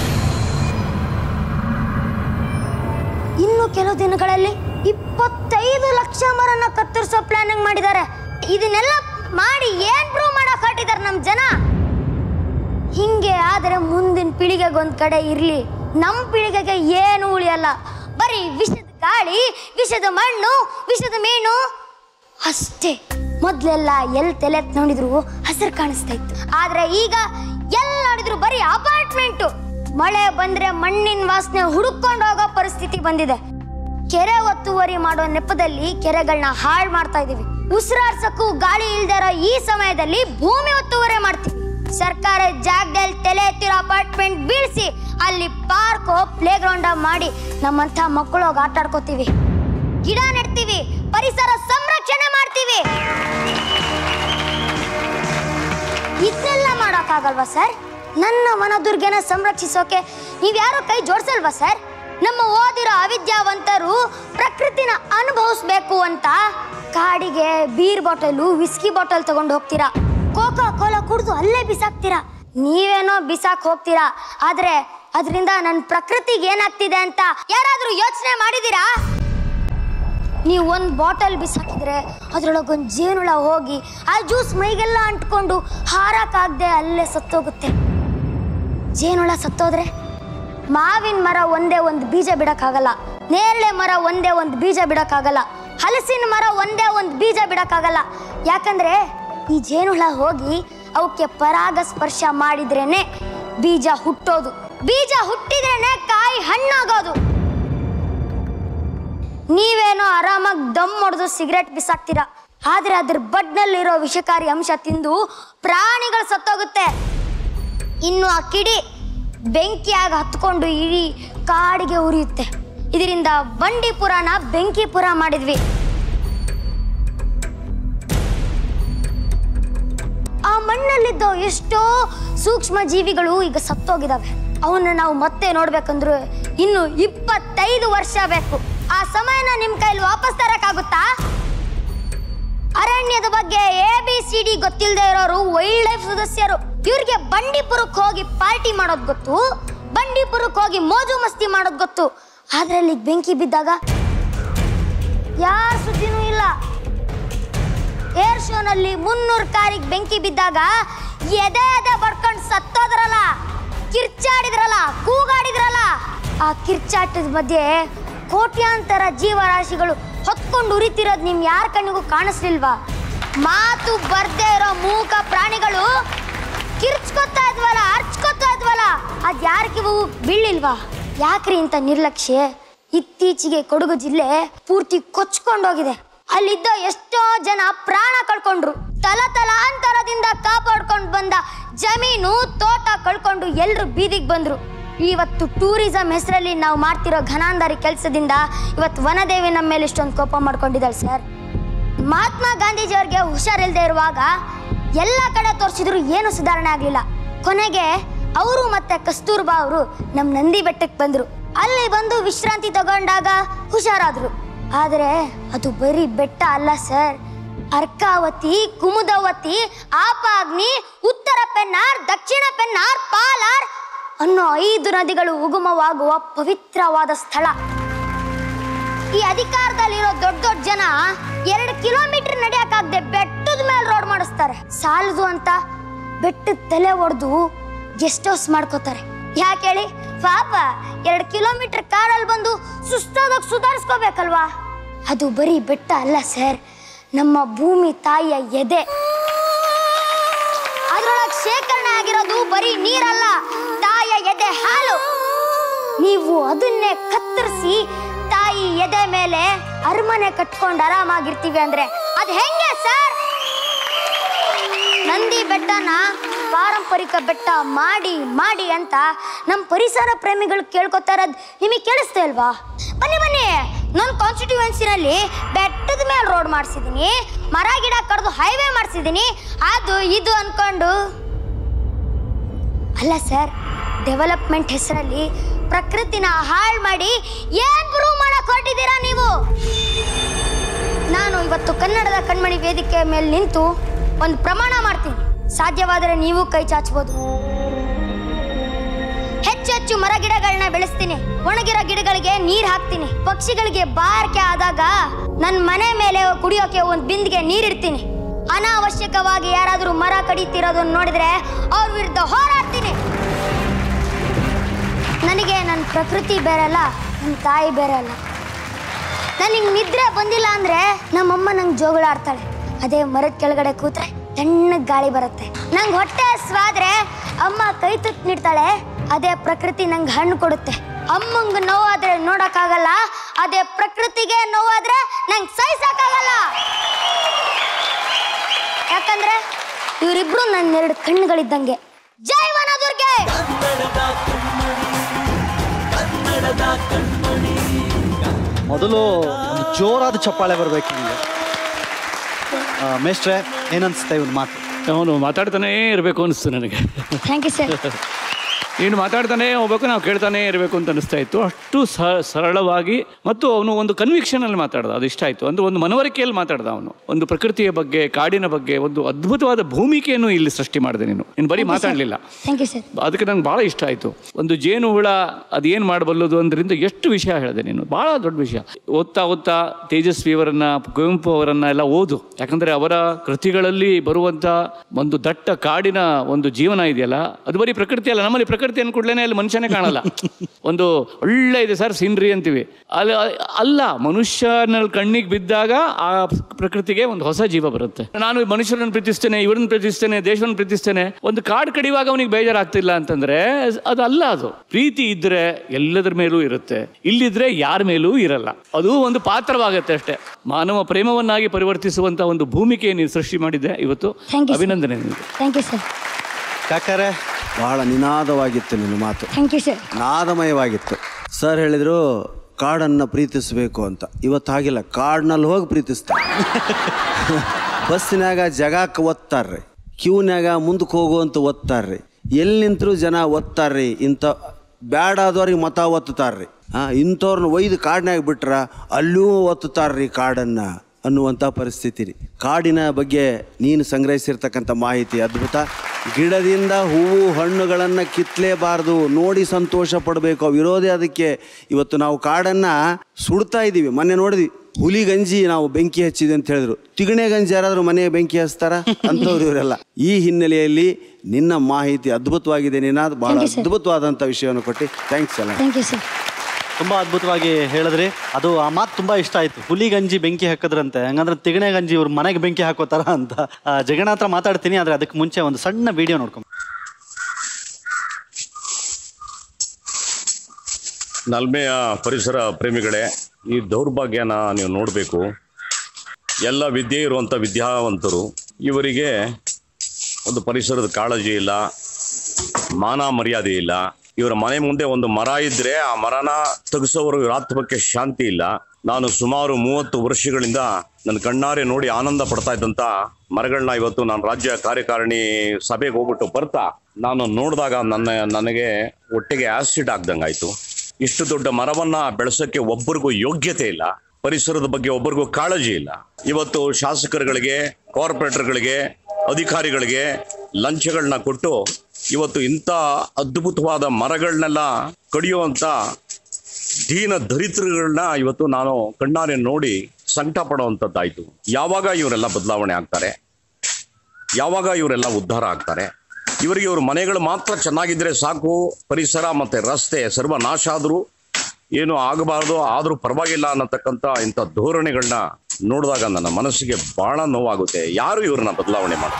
ಇನ್ನು ಕೆಲವು ದಿನಗಳಲ್ಲಿ ಇಪ್ಪತ್ತೈದು ಲಕ್ಷ ಮರನ ಕತ್ತರಿಸೋ ಪ್ಲಾನಿಂಗ್ ಮಾಡಿದ್ದಾರೆ ಇದನ್ನೆಲ್ಲ ಮಾಡಿ ಏನ್ ಪ್ರೂವ್ ಮಾಡಕ್ ಹೊರಟಿದ್ದಾರೆ ನಮ್ ಜನ ಹಿಂಗೆ ಆದ್ರೆ ಮುಂದಿನ ಪೀಳಿಗೆಗೆ ಒಂದ್ ಕಡೆ ಇರ್ಲಿ ನಮ್ ಪೀಳಿಗೆಗೆ ಏನು ಉಳಿಯಲ್ಲ ಬರೀ ವಿಷದ ಗಾಳಿ ವಿಷದ ಮಣ್ಣು ವಿಷದ ಮೀನು ಅಷ್ಟೇ ಮೊದ್ಲೆಲ್ಲ ಎಲ್ ತಲೆ ಎತ್ತ್ ನೋಡಿದ್ರು ಹಸಿರು ಕಾಣಿಸ್ತಾ ಇತ್ತು ಆದ್ರೆ ಈಗ ಎಲ್ ನೋಡಿದ್ರು ಬರೀ ಅಪಾರ್ಟ್ಮೆಂಟು ಮಳೆ ಬಂದ್ರೆ ಮಣ್ಣಿನ ವಾಸನೆ ಹುಡುಕೊಂಡು ಹೋಗೋ ಪರಿಸ್ಥಿತಿ ಬಂದಿದೆ ಕೆರೆ ಒತ್ತುವರಿ ಮಾಡೋ ನೆಪದಲ್ಲಿ ಕೆರೆಗಳನ್ನ ಹಾಳು ಮಾಡ್ತಾ ಇದೀವಿ ಉಸಿರಾಡ್ಸಕ್ಕೂ ಗಾಳಿ ಇಲ್ದೇ ಇರೋ ಈ ಸಮಯದಲ್ಲಿ ಭೂಮಿ ಒತ್ತುವರಿ ಮಾಡ್ತೀವಿ ಸರ್ಕಾರ ಜಾಗದಲ್ಲಿ ತಲೆ ಎತ್ತಿರೋ ಅಪಾರ್ಟ್ಮೆಂಟ್ ಬೀಳಿಸಿ ಅಲ್ಲಿ ಪಾರ್ಕ್ ಪ್ಲೇ ಗ್ರೌಂಡ್ ಮಾಡಿ ನಮ್ಮಂಥ ಮಕ್ಕಳು ಹೋಗಿ ಆಟ ಆಡ್ಕೋತೀವಿ ಗಿಡ ನೆಡ್ತೀವಿ ಪರಿಸರ ಸಂರಕ್ಷಣೆ ಮಾಡ್ತೀವಿ ಇದನ್ನೆಲ್ಲ ಮಾಡೋಕ್ಕಾಗಲ್ವಾ ಸರ್ ನನ್ನ ವನದುರ್ಗನ ಸಂರಕ್ಷಿಸೋಕೆ ನೀವ್ಯಾರೋ ಕೈ ಜೋಡಿಸಲ್ವಾ ಸರ್ ನಮ್ಮ ಓದಿರೋ ಅವಿದ್ಯಾವಂತರು ಪ್ರಕೃತಿನ ಅನುಭವಿಸ್ಬೇಕು ಅಂತ ಕಾಡಿಗೆ ಬೀರ್ ಬಾಟಲು ವಿಸ್ಕಿ ಬಾಟಲ್ ತಗೊಂಡು ಹೋಗ್ತೀರಾ ಕೋಕಾ ಕೋಲಾ ಕುಡಿದು ಅಲ್ಲೇ ಬಿಸಾಕ್ತೀರಾ ನೀವೇನೋ ಬಿಸಾಕ್ ಹೋಗ್ತೀರಾ ಆದ್ರೆ ಅದರಿಂದ ನನ್ನ ಪ್ರಕೃತಿಗೆ ಏನಾಗ್ತಿದೆ ಅಂತ ಯಾರಾದ್ರೂ ಯೋಚನೆ ಮಾಡಿದೀರಾ ನೀವು ಒಂದು ಬಾಟಲ್ ಬಿಸಾಕಿದ್ರೆ ಅದ್ರೊಳಗೊಂದು ಜೇನುಳ ಹೋಗಿ ಆ ಜ್ಯೂಸ್ ಮೈಗೆಲ್ಲ ಅಂಟ್ಕೊಂಡು ಹಾರಕ್ಕಾಗದೆ ಅಲ್ಲೇ ಸತ್ತೋಗುತ್ತೆ ಜೇನುಳ ಸತ್ತೋದ್ರೆ ಮಾವಿನ ಮರ ಒಂದೇ ಒಂದು ಬೀಜ ಬಿಡಕ್ಕಾಗಲ್ಲ ನೇರಳೆ ಮರ ಒಂದೇ ಒಂದು ಬೀಜ ಬಿಡಕ್ಕಾಗಲ್ಲ ಹಲಸಿನ ಮರ ಒಂದೇ ಒಂದು ಬೀಜ ಬಿಡಕ್ಕಾಗಲ್ಲ ಯಾಕಂದ್ರೆ ಈ ಜೇನುಳ ಹೋಗಿ ಅವಕ್ಕೆ ಪರಾಗ ಸ್ಪರ್ಶ ಮಾಡಿದ್ರೇನೆ ಬೀಜ ಹುಟ್ಟೋದು ಬೀಜ ಹುಟ್ಟಿದ್ರೇನೆ ಕಾಯಿ ಹಣ್ಣಾಗೋದು ನೀವೇನೋ ಆರಾಮಾಗಿ ದಮ್ ಹೊಡೆದು ಸಿಗರೆಟ್ ಬಿಸಾಕ್ತೀರಾ ಆದ್ರೆ ಅದ್ರ ಬಡ್ನಲ್ಲಿರೋ ವಿಷಕಾರಿ ಅಂಶ ತಿಂದು ಪ್ರಾಣಿಗಳು ಸತ್ತೋಗುತ್ತೆ ಇನ್ನು ಆ ಕಿಡಿ ಬೆಂಕಿಯಾಗಿ ಹತ್ಕೊಂಡು ಇಡೀ ಕಾಡಿಗೆ ಉರಿಯುತ್ತೆ ಇದರಿಂದ ಬಂಡೀಪುರನ ಬೆಂಕಿಪುರ ಮಾಡಿದ್ವಿ ಆ ಮಣ್ಣಲ್ಲಿದ್ದ ಎಷ್ಟೋ ಸೂಕ್ಷ್ಮ ಜೀವಿಗಳು ಈಗ ಸತ್ತೋಗಿದಾವೆ ಅವನ್ನ ನಾವು ಮತ್ತೆ ನೋಡ್ಬೇಕಂದ್ರೆ ಇನ್ನು ಇಪ್ಪತ್ತೈದು ವರ್ಷ ಬೇಕು ಆ ಸಮಯನ ನಿಮ್ ಕೈಲಿ ವಾಪಸ್ ತರಕ್ಕಾಗುತ್ತಾ ಅರಣ್ಯದ ಬಗ್ಗೆ ಎ ಬಿ ಸಿ ಡಿ ಗೊತ್ತಿಲ್ಲದೆ ಇರೋರು ವೈಲ್ಡ್ ಲೈಫ್ ಸದಸ್ಯರು ಇವ್ರಿಗೆ ಬಂಡೀಪುರಕ್ಕೆ ಹೋಗಿ ಪಾರ್ಟಿ ಮಾಡೋದು ಗೊತ್ತು ಬಂಡೀಪುರಕ್ಕೆ ಹೋಗಿ ಮೋಜು ಮಸ್ತಿ ಮಾಡೋದು ಗೊತ್ತು ಆದ್ರೆ ಅಲ್ಲಿಗೆ ಬೆಂಕಿ ಬಿದ್ದಾಗ ಯಾರ ಸುದ್ದಿನೂ ಇಲ್ಲ ಏರ್ ಶೋನಲ್ಲಿ ಮುನ್ನೂರು ಕಾರಿಗೆ ಬೆಂಕಿ ಬಿದ್ದಾಗ ಎದೆ ಎದೆ ಬಡ್ಕೊಂಡು ಸತ್ತೋದ್ರಲ್ಲ ಕಿರ್ಚಾಡಿದ್ರಲ್ಲ ಕೂಗಾಡಿದ್ರಲ್ಲ ಆ ಕಿರ್ಚಾಟದ ಮಧ್ಯೆ ಕೋಟ್ಯಾಂತರ ಜೀವರಾಶಿಗಳು ಹೊತ್ಕೊಂಡು ಉರಿತಿರೋದು ನಿಮ್ ಯಾರ ಕಣ್ಣಿಗೂ ಕಾಣಿಸ್ಲಿಲ್ವಾ ಮಾತು ಬರ್ದೇ ಇರೋ ಮೂಕ ಪ್ರಾಣಿಗಳು ಕಿರ್ಚ್ಕೊತಾ ಇದ್ವಲ್ಲ ಅರ್ಚ್ಕೊತಾ ಇದ್ವಲ್ಲ ಅದ್ ಯಾರಿಗೂ ಬೀಳಿಲ್ವಾ ಯಾಕ್ರಿ ಇಂಥ ನಿರ್ಲಕ್ಷ್ಯ ಇತ್ತೀಚೆಗೆ ಕೊಡಗು ಜಿಲ್ಲೆ ಪೂರ್ತಿ ಕೊಚ್ಕೊಂಡೋಗಿದೆ ಅಲ್ಲಿದ್ದ ಎಷ್ಟೋ ಜನ ಪ್ರಾಣ ಕಳ್ಕೊಂಡ್ರು ತಲತಲಾಂತರದಿಂದ ಕಾಪಾಡ್ಕೊಂಡು ಬಂದ ಜಮೀನು ತೋಟ ಕಳ್ಕೊಂಡು ಎಲ್ರು ಬೀದಿಗೆ ಬಂದ್ರು ಇವತ್ತು ಟೂರಿಸಂ ಹೆಸರಲ್ಲಿ ನಾವು ಮಾಡ್ತಿರೋ ಘನಾಂಧಾರಿ ಕೆಲಸದಿಂದ ಇವತ್ತು ವನದೇವಿ ನಮ್ಮ ಮೇಲೆ ಇಷ್ಟೊಂದು ಕೋಪ ಮಾಡ್ಕೊಂಡಿದ್ದಾಳೆ ಸರ್ ಮಹಾತ್ಮ ಗಾಂಧೀಜಿಯವ್ರಿಗೆ ಹುಷಾರಿಲ್ಲದೆ ಇರುವಾಗ ಎಲ್ಲ ಕಡೆ ತೋರಿಸಿದ್ರು ಏನು ಸುಧಾರಣೆ ಆಗಲಿಲ್ಲ ಕೊನೆಗೆ ಅವರು ಮತ್ತೆ ಕಸ್ತೂರ್ಬಾ ಅವರು ನಮ್ಮ ನಂದಿ ಬೆಟ್ಟಕ್ಕೆ ಬಂದ್ರು ಅಲ್ಲಿ ಬಂದು ವಿಶ್ರಾಂತಿ ತಗೊಂಡಾಗ ಹುಷಾರಾದ್ರು ಆದರೆ ಅದು ಬರೀ ಬೆಟ್ಟ ಅಲ್ಲ ಸರ್ ಅರ್ಕಾವತಿ ಕುಮುದವತಿ ಆಪಾಗ್ನಿ ಉತ್ತರ ಪೆನ್ನಾರ್ ದಕ್ಷಿಣ ಪೆನ್ನಾರ್ ಪಾಲಾರ್ ಅನ್ನೋ ಐದು ನದಿಗಳು ಉಗಮವಾಗುವ ಪವಿತ್ರವಾದ ಸ್ಥಳ ಈ ಅಧಿಕಾರದಲ್ಲಿರೋ ದೊಡ್ಡ ದೊಡ್ಡ ಜನ ಎರಡು ಕಿಲೋಮೀಟರ್ ನಡೆಯಕ್ಕಾಗದೆ ಬೆಟ್ಟದ ಮೇಲೆ ರೋಡ್ ಮಾಡಿಸ್ತಾರೆ ಸಾಲದು ಅಂತ ಬೆಟ್ಟದ ತಲೆ ಒಡೆದು ಗೆಸ್ಟ್ ಹೌಸ್ ಮಾಡ್ಕೋತಾರೆ ಯಾಕೆ ಹೇಳಿ ಪಾಪ ಎರಡು ಕಿಲೋಮೀಟರ್ ಕಾರಲ್ಲಿ ಬಂದು ಸುಸ್ತಾದಾಗ ಸುಧಾರಿಸ್ಕೋಬೇಕಲ್ವಾ ಅದು ಬರೀ ಬೆಟ್ಟ ಅಲ್ಲ ಸರ್ ನಮ್ಮ ಭೂಮಿ ತಾಯಿಯ ಎದೆ ಅದ್ರೊಳಗೆ ಶೇಖರಣೆ ಆಗಿರೋದು ಬರೀ ನೀರಲ್ಲ ತಾಯಿಯ ಎದೆ ಹಾಲು ನೀವು ಅದನ್ನೇ ಕತ್ತರಿಸಿ ತಾಯಿ ಎದೆ ಮೇಲೆ ಅರಮನೆ ಕಟ್ಕೊಂಡು ಆರಾಮಾಗಿರ್ತೀವಿ ಅಂದ್ರೆ ಅದ್ ಹೆಂಗೆ ಸರ್ ನಂದಿ ಬೆಟ್ಟನ ಪಾರಂಪರಿಕ ಬೆಟ್ಟ ಮಾಡಿ ಮಾಡಿ ಅಂತ ನಮ್ಮ ಪರಿಸರ ಪ್ರೇಮಿಗಳು ಕೇಳ್ಕೊತಾ ಇರೋದು ನಿಮಗೆ ಕೇಳಿಸ್ತಾ ಇಲ್ವಾ ಬನ್ನಿ ಬನ್ನಿ ನನ್ನ ಕಾನ್ಸ್ಟಿಟ್ಯೂಯೆನ್ಸಿನಲ್ಲಿ ಬೆಟ್ಟದ ಮೇಲೆ ರೋಡ್ ಮಾಡಿಸಿದ್ದೀನಿ ಮರ ಗಿಡ ಕಡ್ದು ಹೈವೇ ಮಾಡಿಸಿದ್ದೀನಿ ಅದು ಇದು ಅನ್ಕೊಂಡು ಅಲ್ಲ ಸರ್ ಡೆವಲಪ್ಮೆಂಟ್ ಹೆಸರಲ್ಲಿ ಪ್ರಕೃತಿನ ಹಾಳು ಮಾಡಿ ಏನ್ ಪ್ರೂವ್ ಮಾಡಕ್ ಹೊರಟಿದ್ದೀರಾ ನೀವು ನಾನು ಇವತ್ತು ಕನ್ನಡದ ಕಣ್ಮಣಿ ವೇದಿಕೆ ಮೇಲೆ ನಿಂತು ಒಂದು ಪ್ರಮಾಣ ಮಾಡ್ತೀನಿ ಸಾಧ್ಯವಾದರೆ ನೀವು ಕೈ ಚಾಚಬಹುದು ಹೆಚ್ಚೆಚ್ಚು ಮರ ಗಿಡಗಳನ್ನ ಬೆಳೆಸ್ತೀನಿ ಒಣಗಿರೋ ಗಿಡಗಳಿಗೆ ನೀರ್ ಹಾಕ್ತೀನಿ ಪಕ್ಷಿಗಳಿಗೆ ಬಾರ್ಕೆ ಆದಾಗ ನನ್ನ ಮನೆ ಮೇಲೆ ಕುಡಿಯೋಕೆ ಒಂದು ಬಿಂದಿಗೆ ನೀರಿಡ್ತೀನಿ ಅನಾವಶ್ಯಕವಾಗಿ ಯಾರಾದರೂ ಮರ ಕಡಿತಿರೋದನ್ನ ನೋಡಿದ್ರೆ ಅವ್ರ ವಿರುದ್ಧ ಹೋರಾಡ್ತೀನಿ ನನಗೆ ನನ್ನ ಪ್ರಕೃತಿ ಬೇರೆಲ್ಲ ನನ್ನ ತಾಯಿ ಬೇರೆ ಅಲ್ಲ ನನಗೆ ನಿದ್ರೆ ಬಂದಿಲ್ಲ ಅಂದ್ರೆ ನಮ್ಮಮ್ಮ ನಂಗೆ ಜೋಗಳ ಆಡ್ತಾಳೆ ಅದೇ ಮರದ ಕೆಳಗಡೆ ಕೂತ್ರೆ ತಣ್ಣಗೆ ಗಾಳಿ ಬರುತ್ತೆ ನಂಗೆ ಹೊಟ್ಟೆ ಹಸ್ವಾದ್ರೆ ಅಮ್ಮ ಕೈ ತುತ್ತು ನೀಡ್ತಾಳೆ ಅದೇ ಪ್ರಕೃತಿ ನಂಗೆ ಹಣ್ಣು ಕೊಡುತ್ತೆ ಅಮ್ಮಂಗೆ ನೋವಾದ್ರೆ ನೋಡಕ್ಕಾಗಲ್ಲ ಅದೇ ಪ್ರಕೃತಿಗೆ ನೋವಾದ್ರೆ ನಂಗೆ ಸಹಿಸಕ್ಕಾಗಲ್ಲ ಯಾಕಂದ್ರೆ ಇವರಿಬ್ರು ನನ್ನ ಎರಡು ಕಣ್ಣುಗಳಿದ್ದಂಗೆ ಜೈ ವನದುರ್ಗೆ ಕನ್ನಡದ ಕಣ್ಮಣಿ ಮೊದಲು ಒಂದು ಜೋರಾದ ಚಪ್ಪಾಳೆ ಬರಬೇಕು ನಿಮಗೆ ಮೇಷ್ಟ್ರೆ ಏನನ್ಸುತ್ತೆ ಇವನ್ ಮಾತು ಅವನು ಮಾತಾಡ್ತಾನೇ ಇರಬೇಕು ಅನಿಸ್ತು ನನಗೆ ಥ್ಯಾಂಕ್ ಯು ಸರ್ ನೀನು ಮಾತಾಡ್ತಾನೆ ಹೋಗ್ಬೇಕು ನಾವು ಕೇಳ್ತಾನೆ ಇರಬೇಕು ಅಂತ ಅನಿಸ್ತಾ ಇತ್ತು ಅಷ್ಟು ಸ ಸರಳವಾಗಿ ಮತ್ತು ಅವನು ಒಂದು ಕನ್ವಿಕ್ಷನಲ್ಲಿ ಮಾತಾಡ್ದ ಅದು ಇಷ್ಟ ಆಯಿತು ಅಂದ್ರೆ ಒಂದು ಮನವರಿಕೆಯಲ್ಲಿ ಮಾತಾಡ್ದ ಅವನು ಒಂದು ಪ್ರಕೃತಿಯ ಬಗ್ಗೆ ಕಾಡಿನ ಬಗ್ಗೆ ಒಂದು ಅದ್ಭುತವಾದ ಭೂಮಿಕೆಯನ್ನು ಇಲ್ಲಿ ಸೃಷ್ಟಿ ಮಾಡಿದೆ ನೀನು ನೀನು ಬರೀ ಮಾತಾಡಲಿಲ್ಲ ಥ್ಯಾಂಕ್ ಯು ಸರ್ ಅದಕ್ಕೆ ನಂಗೆ ಭಾಳ ಇಷ್ಟ ಆಯಿತು ಒಂದು ಜೇನು ಹುಳ ಅದೇನು ಮಾಡಬಲ್ಲದು ಅಂದ್ರಿಂದ ಎಷ್ಟು ವಿಷಯ ಹೇಳಿದೆ ನೀನು ಭಾಳ ದೊಡ್ಡ ವಿಷಯ ಓದ್ತಾ ಓದ್ತಾ ತೇಜಸ್ವಿಯವರನ್ನ ಕುವೆಂಪು ಅವರನ್ನ ಎಲ್ಲ ಓದು ಯಾಕಂದರೆ ಅವರ ಕೃತಿಗಳಲ್ಲಿ ಬರುವಂಥ ಒಂದು ದಟ್ಟ ಕಾಡಿನ ಒಂದು ಜೀವನ ಇದೆಯಲ್ಲ ಅದು ಬರೀ ಪ್ರಕೃತಿ ಅಲ್ಲ ನಮ್ಮಲ್ಲಿ ಪ್ರಕೃತಿ ಅನ್ಕೂಡ್ಲೇನೆ ಅಲ್ಲಿ ಮನುಷ್ಯನೇ ಕಾಣಲ್ಲ ಒಂದು ಒಳ್ಳೆ ಇದೆ ಸರ್ ಸೀನ್ರಿ ಅಂತೀವಿ ಅಲ್ಲಿ ಅಲ್ಲ ಮನುಷ್ಯನ ಕಣ್ಣಿಗೆ ಬಿದ್ದಾಗ ಆ ಪ್ರಕೃತಿಗೆ ಒಂದು ಹೊಸ ಜೀವ ಬರುತ್ತೆ ನಾನು ಈ ಮನುಷ್ಯರನ್ನು ಪ್ರೀತಿಸ್ತೇನೆ ಇವ್ರನ್ನ ಪ್ರೀತಿಸ್ತೇನೆ ದೇಶವನ್ನು ಪ್ರೀತಿಸ್ತೇನೆ ಒಂದು ಕಾಡು ಕಡಿಯುವಾಗ ಅವನಿಗೆ ಬೇಜಾರಾಗ್ತಿಲ್ಲ ಅಂತಂದ್ರೆ ಅದು ಅಲ್ಲ ಅದು ಪ್ರೀತಿ ಇದ್ರೆ ಎಲ್ಲದರ ಮೇಲೂ ಇರುತ್ತೆ ಇಲ್ಲಿದ್ರೆ ಯಾರ ಮೇಲೂ ಇರಲ್ಲ ಅದು ಒಂದು ಪಾತ್ರವಾಗುತ್ತೆ ಅಷ್ಟೇ ಮಾನವ ಪ್ರೇಮವನ್ನಾಗಿ ಪರಿವರ್ತಿಸುವಂತ ಒಂದು ಭೂಮಿಕೆ ನೀನು ಸೃಷ್ಟಿ ಮಾಡಿದ್ದೆ ಇವತ್ತು Thank you, sir. ಅಭಿನಂದನೆ ನಿನಗೆ ಥ್ಯಾಂಕ್ ಯು ಸರ್ ಕಾಕರೆ ಬಹಳ ನಿನಾದವಾಗಿತ್ತು ನಿನ್ನ ಮಾತು ಥ್ಯಾಂಕ್ ಯು ಸರ್ ನಾದಮಯವಾಗಿತ್ತು ಸರ್ ಹೇಳಿದ್ರು ಕಾಡನ್ನು ಪ್ರೀತಿಸಬೇಕು ಅಂತ ಇವತ್ತು ಹಾಗಿಲ್ಲ ಕಾಡ್ನಲ್ಲಿ ಹೋಗಿ ಪ್ರೀತಿಸ್ತಾರೆ ಬಸ್ಸಿನಾಗ ಜಗಾಕ್ಕೆ ಒತ್ತಾರ್ರಿ ಕ್ಯೂನ್ಯಾಗ ಮುಂದಕ್ಕೆ ಹೋಗುವಂತ ಒತ್ತಾರ್ರಿ ಎಲ್ಲಿ ನಿಂತರೂ ಜನ ಒತ್ತಾರ್ರಿ ಇಂಥ ಬ್ಯಾಡಾದವ್ರಿಗೆ ಮತ ಒತ್ತುತ್ತಾರ್ರಿ ಹಾಂ ಇಂಥವ್ರನ್ನ ಒಯ್ದು ಕಾಡ್ನ್ಯಾಗ ಬಿಟ್ರ ಅಲ್ಲೂ ಒತ್ತುತ್ತಾರ್ರಿ ಕಾಡನ್ನು ಅನ್ನುವಂಥ ಪರಿಸ್ಥಿತಿ ರೀ ಕಾಡಿನ ಬಗ್ಗೆ ನೀನು ಸಂಗ್ರಹಿಸಿರ್ತಕ್ಕಂಥ ಮಾಹಿತಿ ಅದ್ಭುತ ಗಿಡದಿಂದ ಹೂವು ಹಣ್ಣುಗಳನ್ನು ಕಿತ್ತಲೇಬಾರ್ದು ನೋಡಿ ಸಂತೋಷ ಪಡಬೇಕು ವಿರೋಧಿ ಅದಕ್ಕೆ ಇವತ್ತು ನಾವು ಕಾಡನ್ನು ಸುಡ್ತಾ ಇದ್ದೀವಿ ಮೊನ್ನೆ ನೋಡಿದ್ವಿ ಹುಲಿ ಗಂಜಿ ನಾವು ಬೆಂಕಿ ಹಚ್ಚಿದೆ ಅಂತ ಹೇಳಿದ್ರು ತಿಗಣೆ ಗಂಜಿ ಯಾರಾದ್ರೂ ಮನೆಗೆ ಬೆಂಕಿ ಹಚ್ತಾರ ಅಂತವ್ರು ಇವರೆಲ್ಲ ಈ ಹಿನ್ನೆಲೆಯಲ್ಲಿ ನಿನ್ನ ಮಾಹಿತಿ ಅದ್ಭುತವಾಗಿದೆ ನಿನಾದ್ ಬಹಳ Thank you, sir. ಅದ್ಭುತವಾದಂಥ ವಿಷಯವನ್ನು ಕೊಟ್ಟು ಥ್ಯಾಂಕ್ಸ್ ಎಲ್ಲ ಥ್ಯಾಂಕ್ ಯು ಸರ್ ತುಂಬಾ ಅದ್ಭುತವಾಗಿ ಹೇಳಿದ್ರಿ ಅದು ಆ ಮಾತು ತುಂಬಾ ಇಷ್ಟ ಆಯ್ತು ಹುಲಿ ಗಂಜಿ ಬೆಂಕಿ ಹಾಕಿದ್ರಂತೆ ಹಂಗಂದ್ರೆ ತಿಗಣೆ ಗಂಜಿ ಇವ್ರ ಮನೆಗೆ ಬೆಂಕಿ ಹಾಕೋತಾರ ಅಂತ ಆ, ಜಗಣ ಹತ್ರ ಮಾತಾಡ್ತೀನಿ ಆದ್ರೆ ಅದಕ್ಕೆ ಮುಂಚೆ ಒಂದು ಸಣ್ಣ ವಿಡಿಯೋ ನೋಡ್ಕೊಂಡ್ ನಲ್ಮೆಯ ಪರಿಸರ ಪ್ರೇಮಿಗಳೇ ಈ ದೌರ್ಭಾಗ್ಯನ ನೀವು ನೋಡಬೇಕು ಎಲ್ಲ ವಿದ್ಯೆ ಇರುವಂಥ ವಿದ್ಯಾವಂತರು ಇವರಿಗೆ ಒಂದು ಪರಿಸರದ ಕಾಳಜಿ ಇಲ್ಲ ಮಾನ ಮರ್ಯಾದೆ ಇಲ್ಲ ಇವರ ಮನೆ ಮುಂದೆ ಒಂದು ಮರ ಇದ್ರೆ ಆ ಮರನ ತೆಗೆಸೋರು ಇವರ ಆತ್ಮಕ್ಕೆ ಶಾಂತಿ ಇಲ್ಲ ನಾನು ಸುಮಾರು ಮೂವತ್ತು ವರ್ಷಗಳಿಂದ ನನ್ನ ಕಣ್ಣಾರೆ ನೋಡಿ ಆನಂದ ಪಡ್ತಾ ಇದ್ದಂತ ಮರಗಳನ್ನ ಇವತ್ತು ನಾನು ರಾಜ್ಯ ಕಾರ್ಯಕಾರಿಣಿ ಸಭೆಗೆ ಹೋಗ್ಬಿಟ್ಟು ಬರ್ತಾ ನಾನು ನೋಡಿದಾಗ ನನ್ನ ನನಗೆ ಒಟ್ಟಿಗೆ ಆಸಿಡ್ ಆಗ್ದಂಗಾಯ್ತು ಇಷ್ಟು ದೊಡ್ಡ ಮರವನ್ನ ಬೆಳೆಸೋಕೆ ಒಬ್ಬರಿಗೂ ಯೋಗ್ಯತೆ ಇಲ್ಲ ಪರಿಸರದ ಬಗ್ಗೆ ಒಬ್ಬರಿಗೂ ಕಾಳಜಿ ಇಲ್ಲ ಇವತ್ತು ಶಾಸಕರುಗಳಿಗೆ ಕಾರ್ಪೊರೇಟರ್ಗಳಿಗೆ ಅಧಿಕಾರಿಗಳಿಗೆ ಲಂಚಗಳನ್ನ ಕೊಟ್ಟು ಇವತ್ತು ಇಂಥ ಅದ್ಭುತವಾದ ಮರಗಳನ್ನೆಲ್ಲ ಕಡಿಯುವಂತ ದೀನ ದರಿದ್ರಗಳನ್ನ ಇವತ್ತು ನಾನು ಕಣ್ಣಾರೆ ನೋಡಿ ಸಂಕಟ ಪಡುವಂಥದ್ದಾಯ್ತು ಯಾವಾಗ ಇವರೆಲ್ಲ ಬದಲಾವಣೆ ಆಗ್ತಾರೆ ಯಾವಾಗ ಇವರೆಲ್ಲ ಉದ್ಧಾರ ಆಗ್ತಾರೆ ಇವರಿಗೆ ಇವ್ರ ಮನೆಗಳು ಮಾತ್ರ ಚೆನ್ನಾಗಿದ್ರೆ ಸಾಕು ಪರಿಸರ ಮತ್ತೆ ರಸ್ತೆ ಸರ್ವನಾಶ ಆದರೂ ಏನು ಆಗಬಾರ್ದು ಆದರೂ ಪರವಾಗಿಲ್ಲ ಅನ್ನತಕ್ಕಂಥ ಇಂಥ ಧೋರಣೆಗಳನ್ನ ನೋಡಿದಾಗ ನನ್ನ ಮನಸ್ಸಿಗೆ ಬಹಳ ನೋವಾಗುತ್ತೆ ಯಾರು ಇವ್ರನ್ನ ಬದಲಾವಣೆ ಮಾಡೋದು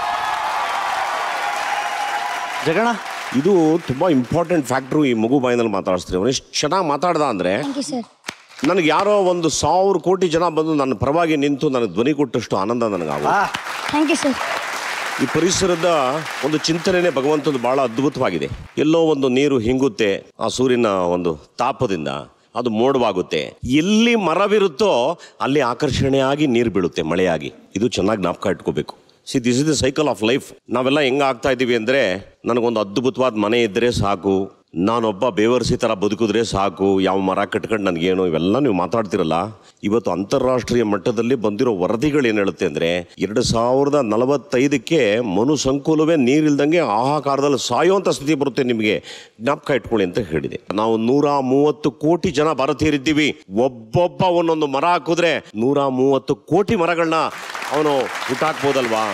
ಜಗಣ ಇದು ತುಂಬಾ ಇಂಪಾರ್ಟೆಂಟ್ ಫ್ಯಾಕ್ಟ್ರು ಈ ಮಗು ಬಾಯಿನಲ್ಲಿ ಮಾತಾಡಿಸ್ತೀರಿ ಅವನು ಎಷ್ಟು ಚೆನ್ನಾಗಿ ಮಾತಾಡ್ದ ಅಂದ್ರೆ ಥ್ಯಾಂಕ್ ಯು ಸರ್ ನನಗೆ ಯಾರೋ ಒಂದು ಸಾವಿರ ಕೋಟಿ ಜನ ಬಂದು ನನ್ನ ಪರವಾಗಿ ನಿಂತು ನನಗೆ ಧ್ವನಿ ಕೊಟ್ಟಷ್ಟು ಆನಂದ ನನಗಾಗ ಥ್ಯಾಂಕ್ ಯು ಸರ್ ಈ ಪರಿಸರದ ಒಂದು ಚಿಂತನೆನೇ ಭಗವಂತದ್ದು ಬಹಳ ಅದ್ಭುತವಾಗಿದೆ ಎಲ್ಲೋ ಒಂದು ನೀರು ಹಿಂಗುತ್ತೆ ಆ ಸೂರ್ಯನ ಒಂದು ತಾಪದಿಂದ ಅದು ಮೋಡವಾಗುತ್ತೆ ಎಲ್ಲಿ ಮರವಿರುತ್ತೋ ಅಲ್ಲಿ ಆಕರ್ಷಣೆಯಾಗಿ ನೀರು ಬೀಳುತ್ತೆ ಮಳೆಯಾಗಿ ಇದು ಚೆನ್ನಾಗಿ ಜ್ಞಾಪಕ ಇಟ್ಕೋಬೇಕು see this is the cycle of life ನಾವೆಲ್ಲ ಹೆಂಗ ಆಗ್ತಾ ಇದ್ದೀವಿ ಅಂದ್ರೆ ನನಗೊಂದು ಅದ್ಭುತವಾದ ಮನೆ ಇದ್ದರೆ ಸಾಕು ನಾನೊಬ್ಬ ಬೇವರ್ಸಿ ಥರ ಬದುಕಿದ್ರೆ ಸಾಕು ಯಾವ ಮರ ಕಟ್ಕೊಂಡು ನನಗೇನು ಇವೆಲ್ಲ ನೀವು ಮಾತಾಡ್ತಿರಲ್ಲ ಇವತ್ತು ಅಂತಾರಾಷ್ಟ್ರೀಯ ಮಟ್ಟದಲ್ಲಿ ಬಂದಿರೋ ವರದಿಗಳು ಏನು ಹೇಳುತ್ತೆ ಅಂದರೆ ಎರಡು ಸಾವಿರದ ನಲವತ್ತೈದಕ್ಕೆ ಮನು ಸಂಕುಲವೇ ನೀರಿಲ್ದಂಗೆ ಆಹಾಕಾರದಲ್ಲಿ ಸಾಯುವಂಥ ಸ್ಥಿತಿ ಬರುತ್ತೆ ನಿಮಗೆ ಜ್ಞಾಪಕ ಇಟ್ಕೊಳ್ಳಿ ಅಂತ ಹೇಳಿದೆ ನಾವು ನೂರ ಮೂವತ್ತು ಕೋಟಿ ಜನ ಭಾರತೀಯರಿದ್ದೀವಿ ಒಬ್ಬೊಬ್ಬ ಒಂದೊಂದು ಮರ ಹಾಕಿದ್ರೆ ನೂರ ಮೂವತ್ತು ಕೋಟಿ ಮರಗಳನ್ನ ಅವನು ಹುಟ್ಟಾಕ್ಬೋದಲ್ವಾ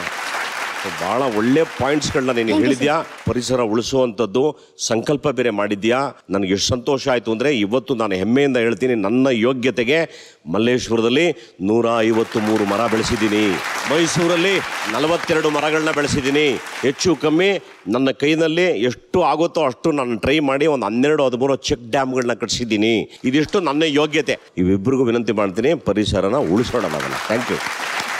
ಬಹಳ ಒಳ್ಳೆ ಪಾಯಿಂಟ್ಸ್ಗಳನ್ನ ನೀನು ಹೇಳಿದ್ಯಾ ಪರಿಸರ ಉಳಿಸುವಂಥದ್ದು ಸಂಕಲ್ಪ ಬೇರೆ ಮಾಡಿದ್ಯಾ ನನಗೆ ಎಷ್ಟು ಸಂತೋಷ ಆಯಿತು ಅಂದರೆ ಇವತ್ತು ನಾನು ಹೆಮ್ಮೆಯಿಂದ ಹೇಳ್ತೀನಿ ನನ್ನ ಯೋಗ್ಯತೆಗೆ ಮಲ್ಲೇಶ್ವರದಲ್ಲಿ ನೂರ ಐವತ್ತು ಮೂರು ಮರ ಬೆಳೆಸಿದ್ದೀನಿ ಮೈಸೂರಲ್ಲಿ ನಲವತ್ತೆರಡು ಮರಗಳನ್ನ ಬೆಳೆಸಿದ್ದೀನಿ ಹೆಚ್ಚು ಕಮ್ಮಿ ನನ್ನ ಕೈನಲ್ಲಿ ಎಷ್ಟು ಆಗುತ್ತೋ ಅಷ್ಟು ನಾನು ಟ್ರೈ ಮಾಡಿ ಒಂದು ಹನ್ನೆರಡು ಹದಿಮೂರು ಚೆಕ್ ಡ್ಯಾಮ್ಗಳನ್ನ ಕಟ್ಸಿದ್ದೀನಿ ಇದಿಷ್ಟು ನನ್ನ ಯೋಗ್ಯತೆ ಇವಿಬ್ಬರಿಗೂ ವಿನಂತಿ ಮಾಡ್ತೀನಿ ಪರಿಸರನ ಉಳಿಸೋಣ ನಾವೆಲ್ಲ ಥ್ಯಾಂಕ್ ಯು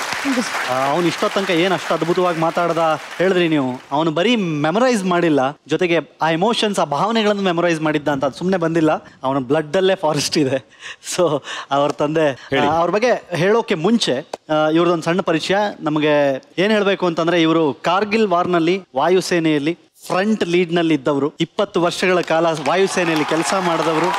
ಅವನು ಇಷ್ಟೋ ತನಕ ಏನು ಅಷ್ಟು ಅದ್ಭುತವಾಗಿ ಮಾತಾಡ್ದ ಹೇಳಿದ್ರಿ ನೀವು ಅವನು ಬರೀ ಮೆಮರೈಸ್ ಮಾಡಿಲ್ಲ ಜೊತೆಗೆ ಆ ಎಮೋಷನ್ಸ್ ಆ ಭಾವನೆಗಳನ್ನು ಮೆಮರೈಸ್ ಮಾಡಿದ್ದ ಅಂತ ಅದು ಸುಮ್ಮನೆ ಬಂದಿಲ್ಲ ಅವನ ಬ್ಲಡ್ಡಲ್ಲೇ ಫಾರೆಸ್ಟ್ ಇದೆ ಸೊ ಅವ್ರ ತಂದೆ ಆ, ಅವ್ರ ಬಗ್ಗೆ ಹೇಳೋಕೆ ಮುಂಚೆ ಇವ್ರದೊಂದು ಸಣ್ಣ ಪರಿಚಯ ನಮಗೆ ಏನು ಹೇಳಬೇಕು ಅಂತಂದ್ರೆ ಇವರು ಕಾರ್ಗಿಲ್ ವಾರ್ನಲ್ಲಿ ವಾಯುಸೇನೆಯಲ್ಲಿ ಫ್ರಂಟ್ ಲೀಡ್ನಲ್ಲಿ ಇದ್ದವರು ಇಪ್ಪತ್ತು ವರ್ಷಗಳ ಕಾಲ ವಾಯುಸೇನೆಯಲ್ಲಿ ಕೆಲಸ ಮಾಡಿದವರು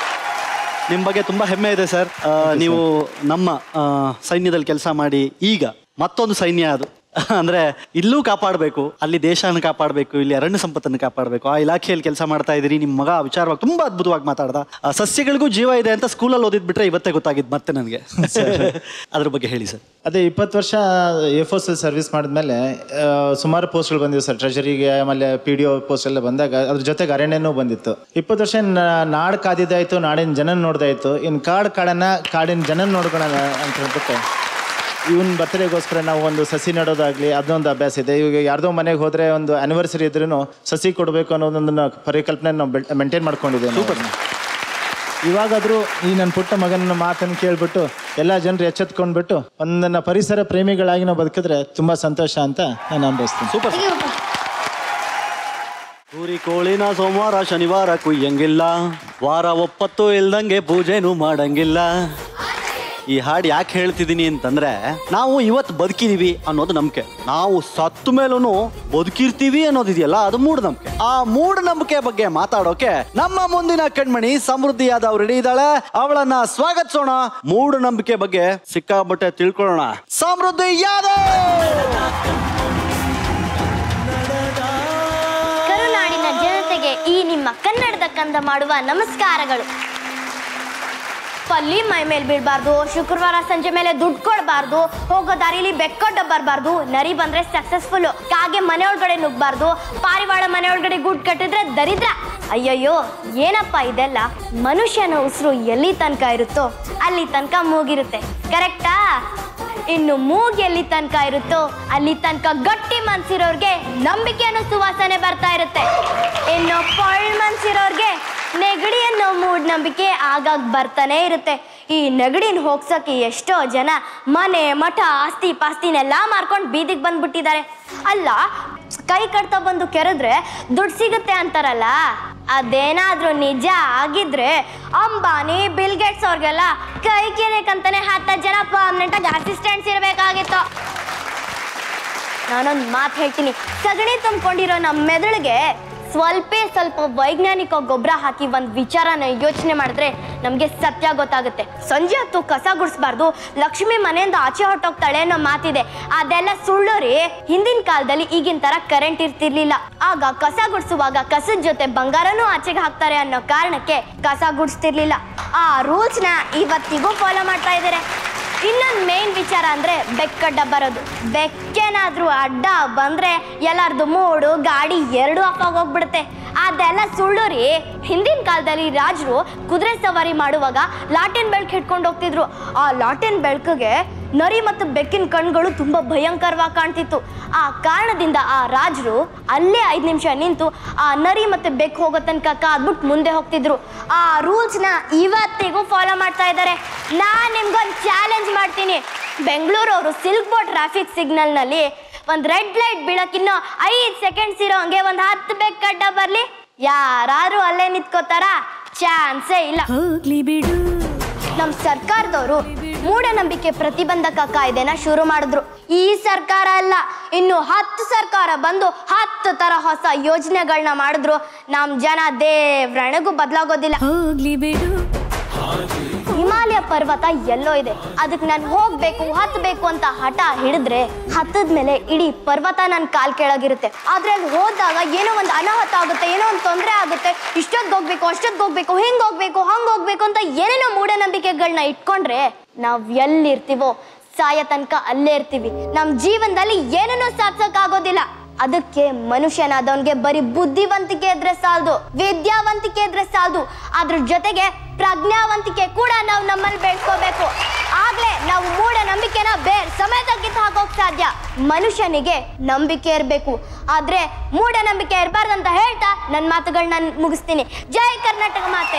ನಿಮ್ಮ ಬಗ್ಗೆ ತುಂಬಾ ಹೆಮ್ಮೆ ಇದೆ ಸರ್ ಆ, ನೀವು ನಮ್ಮ ಆ, ಸೈನ್ಯದಲ್ಲಿ ಕೆಲಸ ಮಾಡಿ ಈಗ ಮತ್ತೊಂದು ಸೈನ್ಯ ಅದು ಅಂದ್ರೆ ಇಲ್ಲೂ ಕಾಪಾಡಬೇಕು ಅಲ್ಲಿ ದೇಶನ ಕಾಪಾಡಬೇಕು ಇಲ್ಲಿ ಅರಣ್ಯ ಸಂಪತ್ತನ್ನು ಕಾಪಾಡಬೇಕು ಆ ಇಲಾಖೆಯಲ್ಲಿ ಕೆಲಸ ಮಾಡ್ತಾ ಇದ್ದೀರಿ ನಿಮ್ಮ ಮಗ ಆ ವಿಚಾರವಾಗಿ ತುಂಬಾ ಅದ್ಭುತವಾಗಿ ಮಾತಾಡ್ದ ಆ, ಸಸ್ಯಗಳಿಗೂ ಜೀವ ಇದೆ ಅಂತ ಸ್ಕೂಲಲ್ಲಿ ಓದಿದ್ ಬಿಟ್ರೆ ಇವತ್ತೇ ಗೊತ್ತಾಗಿದ್ದು ಮತ್ತೆ ನನಗೆ ಅದ್ರ ಬಗ್ಗೆ ಹೇಳಿ ಸರ್ ಅದೇ ಇಪ್ಪತ್ತು ವರ್ಷ ಎ ಫೋರ್ಸ್ ಸರ್ವಿಸ್ ಮಾಡಿದ್ಮೇಲೆ ಆ, ಸುಮಾರು ಪೋಸ್ಟ್ಗಳು ಬಂದಿವೆ ಸರ್ ಟ್ರೆಜರಿಗೆ ಆಮೇಲೆ ಪಿ ಡಿ ಒ ಪೋಸ್ಟ್ ಎಲ್ಲ ಬಂದಾಗ ಅದ್ರ ಜೊತೆಗೆ ಅರಣ್ಯನೂ ಬಂದಿತ್ತು ಇಪ್ಪತ್ತು ವರ್ಷ ನಾ- ನಾಡ್ ಕಾದಿದ್ದಾಯ್ತು ನಾಡಿನ ಜನ ನೋಡ್ದಾಯ್ತು ಇನ್ನು ಕಾಡು ಕಾಡನ್ನ ಕಾಡಿನ ಜನ ನೋಡ್ಕೊಳ ಅಂತ ಹೇಳ್ಬಿಟ್ಟು ಇವನ್ ಬರ್ತಡೇಗೋಸ್ಕರ ನಾವು ಒಂದು ಸಸಿ ನೆಡೋದಾಗ್ಲಿ ಅದೊಂದು ಅಭ್ಯಾಸ ಇದೆ ಇವಾಗ ಯಾರ್ದೋ ಮನೆಗೆ ಹೋದ್ರೆ ಒಂದು ಆನಿವರ್ಸರಿ ಇದ್ರೂ ಸಸಿ ಕೊಡಬೇಕು ಅನ್ನೋದೊಂದನ್ನ ಪರಿಕಲ್ಪನೆ ನಾವು ಮೇಂಟೈನ್ ಮಾಡ್ಕೊಂಡಿದ್ದೇವೆ ನಾವು. ಇವಾಗಾದ್ರೂ ಈ ನನ್ನ ಪುಟ್ಟ ಮಗನ ಮಾತನ್ನು ಕೇಳ್ಬಿಟ್ಟು ಎಲ್ಲ ಜನರು ಎಚ್ಚೆತ್ಕೊಂಡ್ಬಿಟ್ಟು ಒಂದನ್ನ ಪರಿಸರ ಪ್ರೇಮಿಗಳಾಗಿ ನಾವು ಬದುಕಿದ್ರೆ ತುಂಬಾ ಸಂತೋಷ ಅಂತ ನಾನು ಅನುಭವಿಸ್ತೀನಿ ಸೂಪರ್ ಊರಿ ಕೋಳಿನ ಸೋಮವಾರ ಶನಿವಾರ ಕುಯ್ಯಂಗಿಲ್ಲ ವಾರ ಒಪ್ಪತ್ತು ಇಲ್ದಂಗೆ ಪೂಜೆನೂ ಮಾಡಂಗಿಲ್ಲ ಈ ಹಾಡು ಯಾಕೆ ಹೇಳ್ತಿದ್ದೀನಿ ಅಂತಂದ್ರೆ ನಾವು ಇವತ್ತು ಬದುಕಿದೀವಿ ಅನ್ನೋದು ನಂಬಿಕೆ ನಾವು ಸತ್ತ ಮೇಲೂ ಬದುಕಿರ್ತೀವಿ ಅನ್ನೋದಿದೆಯಲ್ಲ ಅದು ಮೂಢನಂಬಿಕೆ ಆ ಮೂಢನಂಬಿಕೆ ಬಗ್ಗೆ ಮಾತಾಡೋಕೆ ನಮ್ಮ ಮುಂದಿನ ಕಣ್ಮಣಿ ಸಮೃದ್ಧಿ ಯಾದವ್ ರೆಡಿ ಇದ್ದಾಳೆ ಅವಳನ್ನ ಸ್ವಾಗತಿಸೋಣ ಮೂಢನಂಬಿಕೆ ಬಗ್ಗೆ ಸಿಕ್ಕಾಬಟ್ಟೆ ತಿಳ್ಕೊಳ್ಳೋಣ ಸಮೃದ್ಧಿ ಯಾದವ್ ಕರುನಾಡಿನ ಜನತೆಗೆ ಈ ನಿಮ್ಮ ಕನ್ನಡದ ಕಂದ ಮಾಡುವ ನಮಸ್ಕಾರಗಳು ಪಲ್ಲಿ ಮೈ ಮೇಲೆ ಬೀಳ್ಬಾರ್ದು ಶುಕ್ರವಾರ ಸಂಜೆ ಮೇಲೆ ದುಡ್ಡು ಕೊಡಬಾರ್ದು ಹೋಗೋ ದಾರಿಲಿ ಬೆಕ್ಕೊಡ್ಡ ಬರಬಾರ್ದು ನರಿ ಬಂದ್ರೆ ಸಕ್ಸಸ್ಫುಲ್ ಕಾಗೆ ಮನೆ ಒಳಗಡೆ ನುಗ್ಬಾರ್ದು ಪಾರಿವಾಳ ಮನೆ ಒಳಗಡೆ ಗೂಡ್ ಕಟ್ಟಿದ್ರೆ ದರಿದ್ರ ಅಯ್ಯಯ್ಯೋ ಏನಪ್ಪ ಇದೆಲ್ಲ ಮನುಷ್ಯನ ಉಸಿರು ಎಲ್ಲಿ ತನಕ ಇರುತ್ತೋ ಅಲ್ಲಿ ತನಕ ಮೂಗಿರುತ್ತೆ ಕರೆಕ್ಟಾ ಇನ್ನು ಮೂಗ್ ಎಲ್ಲಿ ತನಕ ಇರುತ್ತೋ ಅಲ್ಲಿ ತನಕ ಗಟ್ಟಿ ಮನ್ಸಿರೋರ್ಗೆ ನಂಬಿಕೆ ಅನ್ನೋ ಸುವಾಸನೆ ಬರ್ತಾ ಇರುತ್ತೆ ಇನ್ನು ಪೊಳ್ ಮನ್ಸಿರೋರ್ಗೆ ನೆಗಡಿ ಅನ್ನೋ ಮೂಢನಂಬಿಕೆ ಆಗಾಗ ಬರ್ತಾನೆ ಇರುತ್ತೆ ಈ ನೆಗಡಿನ ಹೋಗ್ಸಕ್ಕೆ ಎಷ್ಟೋ ಜನ ಮನೆ ಮಠ ಆಸ್ತಿ ಪಾಸ್ತಿನೆಲ್ಲ ಮಾರ್ಕೊಂಡು ಬೀದಿಗೆ ಬಂದ್ಬಿಟ್ಟಿದ್ದಾರೆ ಅಲ್ಲ ಕೈ ಕಟ್ತಾ ಬಂದು ಕೆರೆದ್ರೆ ದುಡ್ಡು ಸಿಗುತ್ತೆ ಅಂತಾರಲ್ಲ ಅದೇನಾದ್ರೂ ನಿಜ ಆಗಿದ್ರೆ ಅಂಬಾನಿ ಬಿಲ್ ಗೇಟ್ಸ್ ಅವ್ರಿಗೆಲ್ಲ ಕೈ ಕೆರೆಕಂತಾನೆ ಹತ್ತು ಜನ ಪರ್ಮನೆಂಟಾಗಿ ಅಸಿಸ್ಟೆಂಟ್ಸ್ ಇರಬೇಕಾಗಿತ್ತು ನಾನೊಂದು ಮಾತು ಹೇಳ್ತೀನಿ ಸಗಣಿ ತುಂಬಿಕೊಂಡಿರೋ ನಮ್ಮ ಮೆದುಳಿಗೆ ಸ್ವಲ್ಪ ಸ್ವಲ್ಪ ವೈಜ್ಞಾನಿಕ ಗೊಬ್ಬರ ಹಾಕಿ ಒಂದು ವಿಚಾರನ ಯೋಚನೆ ಮಾಡಿದ್ರೆ ನಮಗೆ ಸತ್ಯ ಗೊತ್ತಾಗುತ್ತೆ ಸಂಜೆ ಹೊತ್ತು ಕಸ ಗುಡಿಸ್ಬಾರ್ದು ಲಕ್ಷ್ಮಿ ಮನೆಯಿಂದ ಆಚೆ ಹೊಟ್ಟೋಗ್ತಾಳೆ ಅನ್ನೋ ಮಾತಿದೆ ಅದೆಲ್ಲ ಸುಳ್ಳು ರೀ ಹಿಂದಿನ ಕಾಲದಲ್ಲಿ ಈಗಿನ ತರ ಕರೆಂಟ್ ಇರ್ತಿರ್ಲಿಲ್ಲ ಆಗ ಕಸ ಗುಡಿಸುವಾಗ ಕಸದ ಜೊತೆ ಬಂಗಾರನೂ ಆಚೆಗೆ ಹಾಕ್ತಾರೆ ಅನ್ನೋ ಕಾರಣಕ್ಕೆ ಕಸ ಗುಡಿಸ್ತಿರ್ಲಿಲ್ಲ ಆ ರೂಲ್ಸ್ನ ಇವತ್ತಿಗೂ ಫಾಲೋ ಮಾಡ್ತಾ ಇದ್ದಾರೆ ಇನ್ನೊಂದು ಮೇನ್ ವಿಚಾರ ಅಂದ್ರೆ ಬೆಕ್ಕಡ್ಡ ಬರೋದು ಬೆಕ್ಕೇನಾದ್ರೂ ಅಡ್ಡ ಬಂದ್ರೆ ಎಲ್ಲಾರ್ದು ಮೂಡು ಗಾಡಿ ಎರಡು ಆಫ್ ಆಗೋಗ್ಬಿಡುತ್ತೆ ಅದೆಲ್ಲ ಸುಳ್ಳು ರೀ ಹಿಂದಿನ ಕಾಲದಲ್ಲಿ ರಾಜರು ಕುದುರೆ ಸವಾರಿ ಮಾಡುವಾಗ ಲಾಟಿನ್ ಬೆಳಕು ಹಿಡ್ಕೊಂಡು ಹೋಗ್ತಿದ್ರು ಆ ಲಾಟಿನ್ ಬೆಳಕಿಗೆ ನರಿ ಮತ್ತು ಬೆಕ್ಕಿನ ಕಣ್ಗಳು ತುಂಬಾ ಭಯಂಕರವಾಗಿ ಕಾಣ್ತಿತ್ತು ಆ ಕಾರಣದಿಂದ ಆ ರಾಜರು ಅಲ್ಲೇ ಐದು ನಿಮಿಷ ನಿಂತು ಆ ನರಿ ಮತ್ತು ಬೆಕ್ಕು ಹೋಗೋ ತನಕ ಕಾದ್ಬಿಟ್ಟು ಮುಂದೆ ಹೋಗ್ತಿದ್ರು ಆ ರೂಲ್ಸ್ನ ಇವತ್ತಿಗೂ ಫಾಲೋ ಮಾಡ್ತಾ ಇದ್ದಾರೆ ನಾನು ನಿಮ್ಗೊಂದು ಚಾಲೆಂಜ್ ಮಾಡ್ತೀನಿ ಬೆಂಗಳೂರವರು ಸಿಲ್ಕ್ ಬೋರ್ಡ್ ಟ್ರಾಫಿಕ್ ಸಿಗ್ನಲ್ನಲ್ಲಿ ಒಂದು ರೆಡ್ ಲೈಟ್ ಬೀಳಕ್ಕಿನ್ನೂ ಐದು ಸೆಕೆಂಡ್ಸ್ ಇರೋ ಹಂಗೆ ಒಂದು ಹತ್ತು ಬೆಕ್ ಕಡ್ಡ ಬರಲಿ ಯಾರು ಅಲ್ಲೇ ನಿಂತ್ಕೋತಾರ ಚಾನ್ಸೇ ಇಲ್ಲ ಹೋಗ್ಲಿ ಬಿಡು ನಮ್ಮ ಸರ್ಕಾರದವರು ಮೂಢನಂಬಿಕೆ ಪ್ರತಿಬಂಧಕ ಕಾಯ್ದೆನ ಶುರು ಮಾಡಿದ್ರು ಈ ಸರ್ಕಾರ ಅಲ್ಲ ಇನ್ನು ಹತ್ತು ಸರ್ಕಾರ ಬಂದು ಹತ್ತು ತರ ಹೊಸ ಯೋಜನೆಗಳನ್ನ ಮಾಡಿದ್ರು ನಮ್ಮ ಜನ ದೇವ್ರಣಗೂ ಬದಲಾಗೋದಿಲ್ಲ ಹೋಗ್ಲಿ ಬಿಡು ಹಿಮಾಲಯ ಪರ್ವತ ಎಲ್ಲೋ ಇದೆ ಅದಕ್ಕೆ ನಾನು ಹೋಗ್ಬೇಕು ಹತ್ಬೇಕು ಅಂತ ಹಠ ಹಿಡಿದ್ರೆ ಹತ್ತದ ಮೇಲೆ ಇಡೀ ಪರ್ವತ ನನ್ನ ಕಾಲ್ ಕೆಳಗಿರುತ್ತೆ ಆದ್ರೆ ಅಲ್ಲಿ ಹೋದಾಗ ಏನೋ ಒಂದು ಅನಾಹುತ ಆಗುತ್ತೆ ಏನೋ ಒಂದು ತೊಂದರೆ ಆಗುತ್ತೆ ಇಷ್ಟೊತ್ತಿಗೆ ಹೋಗ್ಬೇಕು ಅಷ್ಟೊತ್ತಿಗೆ ಹೋಗ್ಬೇಕು ಹಿಂಗ್ ಹೋಗ್ಬೇಕು ಹಂಗ್ ಹೋಗ್ಬೇಕು ಅಂತ ಏನೇನೋ ಮೂಢನಂಬಿಕೆಗಳನ್ನ ಇಟ್ಕೊಂಡ್ರೆ ನಾವ್ ಎಲ್ಲಿರ್ತೀವೋ ಸಾಯ ತನಕ ಅಲ್ಲೇ ಇರ್ತೀವಿ ನಮ್ಮ ಜೀವನದಲ್ಲಿ ಏನನ್ನೂ ಸಾಧಿಸಕ್ ಆಗೋದಿಲ್ಲ ಅದಕ್ಕೆ ಮನುಷ್ಯನಾದವನ್ಗೆ ಬರೀ ಬುದ್ಧಿವಂತಿಕೆ ಇದ್ರೆ ಸಾಲದು ವಿದ್ಯಾವಂತಿಕೆ ಇದ್ರೆ ಸಾಲದು ಅದ್ರ ಜೊತೆಗೆ ಪ್ರಜ್ಞಾವಂತಿಕೆ ಕೂಡ ನಾವು ನಮ್ಮಲ್ಲಿ ಬೆಳೆಸ್ಕೋಬೇಕು ಆಗ್ಲೇ ನಾವು ಮೂಢ ನಂಬಿಕೆನ ಬೇರೆ ಸಮೇತ ಕಿತ್ತು ಹಾಕೋಕ್ ಸಾಧ್ಯ ಮನುಷ್ಯನಿಗೆ ನಂಬಿಕೆ ಇರಬೇಕು ಆದ್ರೆ ಮೂಢ ನಂಬಿಕೆ ಇರಬಾರ್ದಂತ ಹೇಳ್ತಾ ನನ್ನ ಮಾತುಗಳನ್ನ ಮುಗಿಸ್ತೀನಿ ಜೈ ಕರ್ನಾಟಕ ಮಾತೆ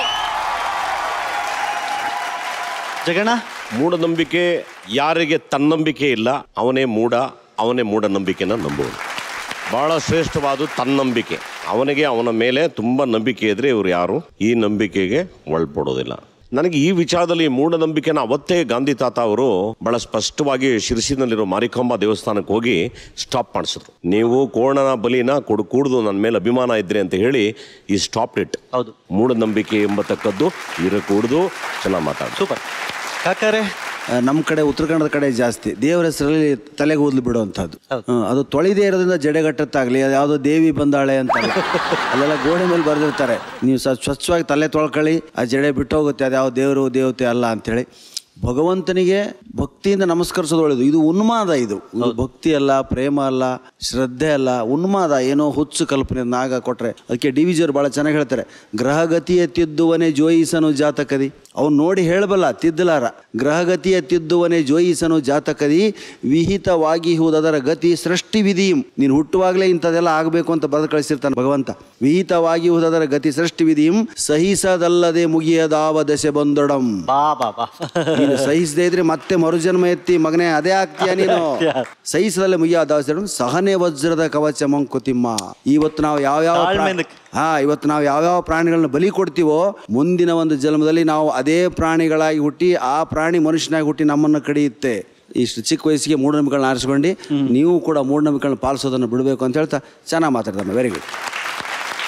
ಜಗಣ ಮೂಢನಂಬಿಕೆ ಯಾರಿಗೆ ತನ್ನಂಬಿಕೆ ಇಲ್ಲ ಅವನೇ ಮೂಢ ಅವನೇ ಮೂಢನಂಬಿಕೆನ ನಂಬುವನು ಬಹಳ ಶ್ರೇಷ್ಠವಾದ ತನ್ನಂಬಿಕೆ ಅವನಿಗೆ ಅವನ ಮೇಲೆ ತುಂಬ ನಂಬಿಕೆ ಇದ್ರೆ ಇವರು ಯಾರು ಈ ನಂಬಿಕೆಗೆ ಒಳಪಡೋದಿಲ್ಲ ನನಗೆ ಈ ವಿಚಾರದಲ್ಲಿ ಮೂಢನಂಬಿಕೆನ ಅವತ್ತೇ ಗಾಂಧಿ ತಾತ ಅವರು ಬಹಳ ಸ್ಪಷ್ಟವಾಗಿ ಶಿರಸಿನಲ್ಲಿರೋ ಮಾರಿಕಾಂಬ ದೇವಸ್ಥಾನಕ್ಕೆ ಹೋಗಿ ಸ್ಟಾಪ್ ಮಾಡಿಸಿದ್ರು ನೀವು ಕೋಣನ ಬಲಿನ ಕೊಡು ಕೂಡ್ದು ನನ್ನ ಮೇಲೆ ಅಭಿಮಾನ ಇದ್ರೆ ಅಂತ ಹೇಳಿ ಈ ಸ್ಟಾಪ್ ಇಟ್ ಹೌದು ಮೂಢನಂಬಿಕೆ ಎಂಬತಕ್ಕದ್ದು ಇರಕೂಡ್ದು ಚೆನ್ನಾಗಿ ಮಾತಾಡಿ ಸೂಪರ್ ಕಾಕಾರೆ ನಮ್ಮ ಕಡೆ ಉತ್ತರ ಕನ್ನಡದ ಕಡೆ ಜಾಸ್ತಿ ದೇವರ ಹೆಸರಲ್ಲಿ ತಲೆಗೆ ಊದ್ಲು ಬಿಡುವಂಥದ್ದು ಹ್ಮ್, ಅದು ತೊಳೆದೇ ಇರೋದ್ರಿಂದ ಜಡೆಗಟ್ಟತ್ತಾಗಲಿ ಅದು ಯಾವುದೋ ದೇವಿ ಬಂದಾಳೆ ಅಂತ ಅಲ್ಲೆಲ್ಲ ಗೋಡೆ ಮೇಲೆ ಬರೆದಿರ್ತಾರೆ ನೀವು ಸ ಸ್ವಚ್ಛವಾಗಿ ತಲೆ ತೊಳ್ಕೊಳ್ಳಿ ಆ ಜಡೆ ಬಿಟ್ಟು ಹೋಗುತ್ತೆ ಅದು ಯಾವ ದೇವರು ದೇವತೆ ಅಲ್ಲ ಅಂಥೇಳಿ ಭಗವಂತನಿಗೆ ಭಕ್ತಿಯಿಂದ ನಮಸ್ಕರಿಸೋದು ಒಳ್ಳೆಯದು ಇದು ಉನ್ಮಾದ ಇದು ಇದು ಭಕ್ತಿ ಅಲ್ಲ ಪ್ರೇಮ ಅಲ್ಲ ಶ್ರದ್ಧೆ ಅಲ್ಲ ಉನ್ಮಾದ ಏನೋ ಹುಚ್ಚು ಕಲ್ಪನೆ ನಾಗ ಕೊಟ್ರೆ ಅದಕ್ಕೆ ಡಿ ವಿಜಿಯವರು ಭಾಳ ಚೆನ್ನಾಗಿ ಹೇಳ್ತಾರೆ ಗ್ರಹಗತಿಯ ತಿದ್ದುವನೇ ಜೋಯಿಸನು ಜಾತಕದಿ ಅವ್ನು ನೋಡಿ ಹೇಳಬಲ್ಲ ತಿದ್ದಲಾರ ಗ್ರಹಗತಿಯ ತಿದ್ದುವನೇ ಜೋಯಿಸನು ಜಾತಕದಿ ವಿಹಿತವಾಗಿ ಅದರ ಗತಿ ಸೃಷ್ಟಿ ವಿಧಿ ನೀನು ಹುಟ್ಟುವಾಗಲೇ ಇಂಥದ್ದೆಲ್ಲ ಆಗಬೇಕು ಅಂತ ಬರೆದು ಕಳಿಸಿರ್ತಾನೆ ಭಗವಂತ ವಿಹಿತವಾಗಿ ಅದರ ಗತಿ ಸೃಷ್ಟಿ ವಿಧಿಂ ಸಹಿಸದಲ್ಲದೆ ಮುಗಿಯದಾವ ದಶೆ ಬಂದೊಡಂ ಬಾ ಬಾ ಬಾ ನೀನು ಸಹಿಸದೇ ಇದ್ರೆ ಮತ್ತೆ ಮರುಜನ್ಮ ಎತ್ತಿ ಮಗನೇ ಅದೇ ಆಗ್ತೀಯ ನೀನು ಸಹಿಸದಲ್ಲೇ ಮುಗಿಯದಾವ ಸಹನೆ ವಜ್ರದ ಕವಚ ಮಂಕುತಿಮ್ಮ ಇವತ್ತು ನಾವು ಯಾವ್ಯಾವ ಪ್ರಾ- ತಾಳ್ಮೆಯಿಂದ- ಹಾ ಇವತ್ತು ನಾವು ಯಾವ್ಯಾವ ಪ್ರಾಣಿಗಳನ್ನ ಬಲಿ ಕೊಡ್ತೀವೋ ಮುಂದಿನ ಒಂದು ಜನ್ಮದಲ್ಲಿ ನಾವು ಅದೇ ಪ್ರಾಣಿಗಳಾಗಿ ಹುಟ್ಟಿ ಆ ಪ್ರಾಣಿ ಮನುಷ್ಯನಾಗಿ ಹುಟ್ಟಿ ನಮ್ಮನ್ನು ಕಡಿಯುತ್ತೆ ಇಷ್ಟು ಚಿಕ್ಕ ವಯಸ್ಸಿಗೆ ಮೂಢನಂಬಿಕೆಗಳನ್ನ ಆರಿಸ್ಕೊಂಡು ನೀವು ಕೂಡ ಮೂಢನಂಬಿಕೆಗಳನ್ನ ಪಾಲಿಸೋದನ್ನು ಬಿಡಬೇಕು ಅಂತ ಹೇಳ್ತಾ ಚೆನ್ನಾಗಿ ಮಾತಾಡ್ದಮ್ಮ ವೆರಿ ಗುಡ್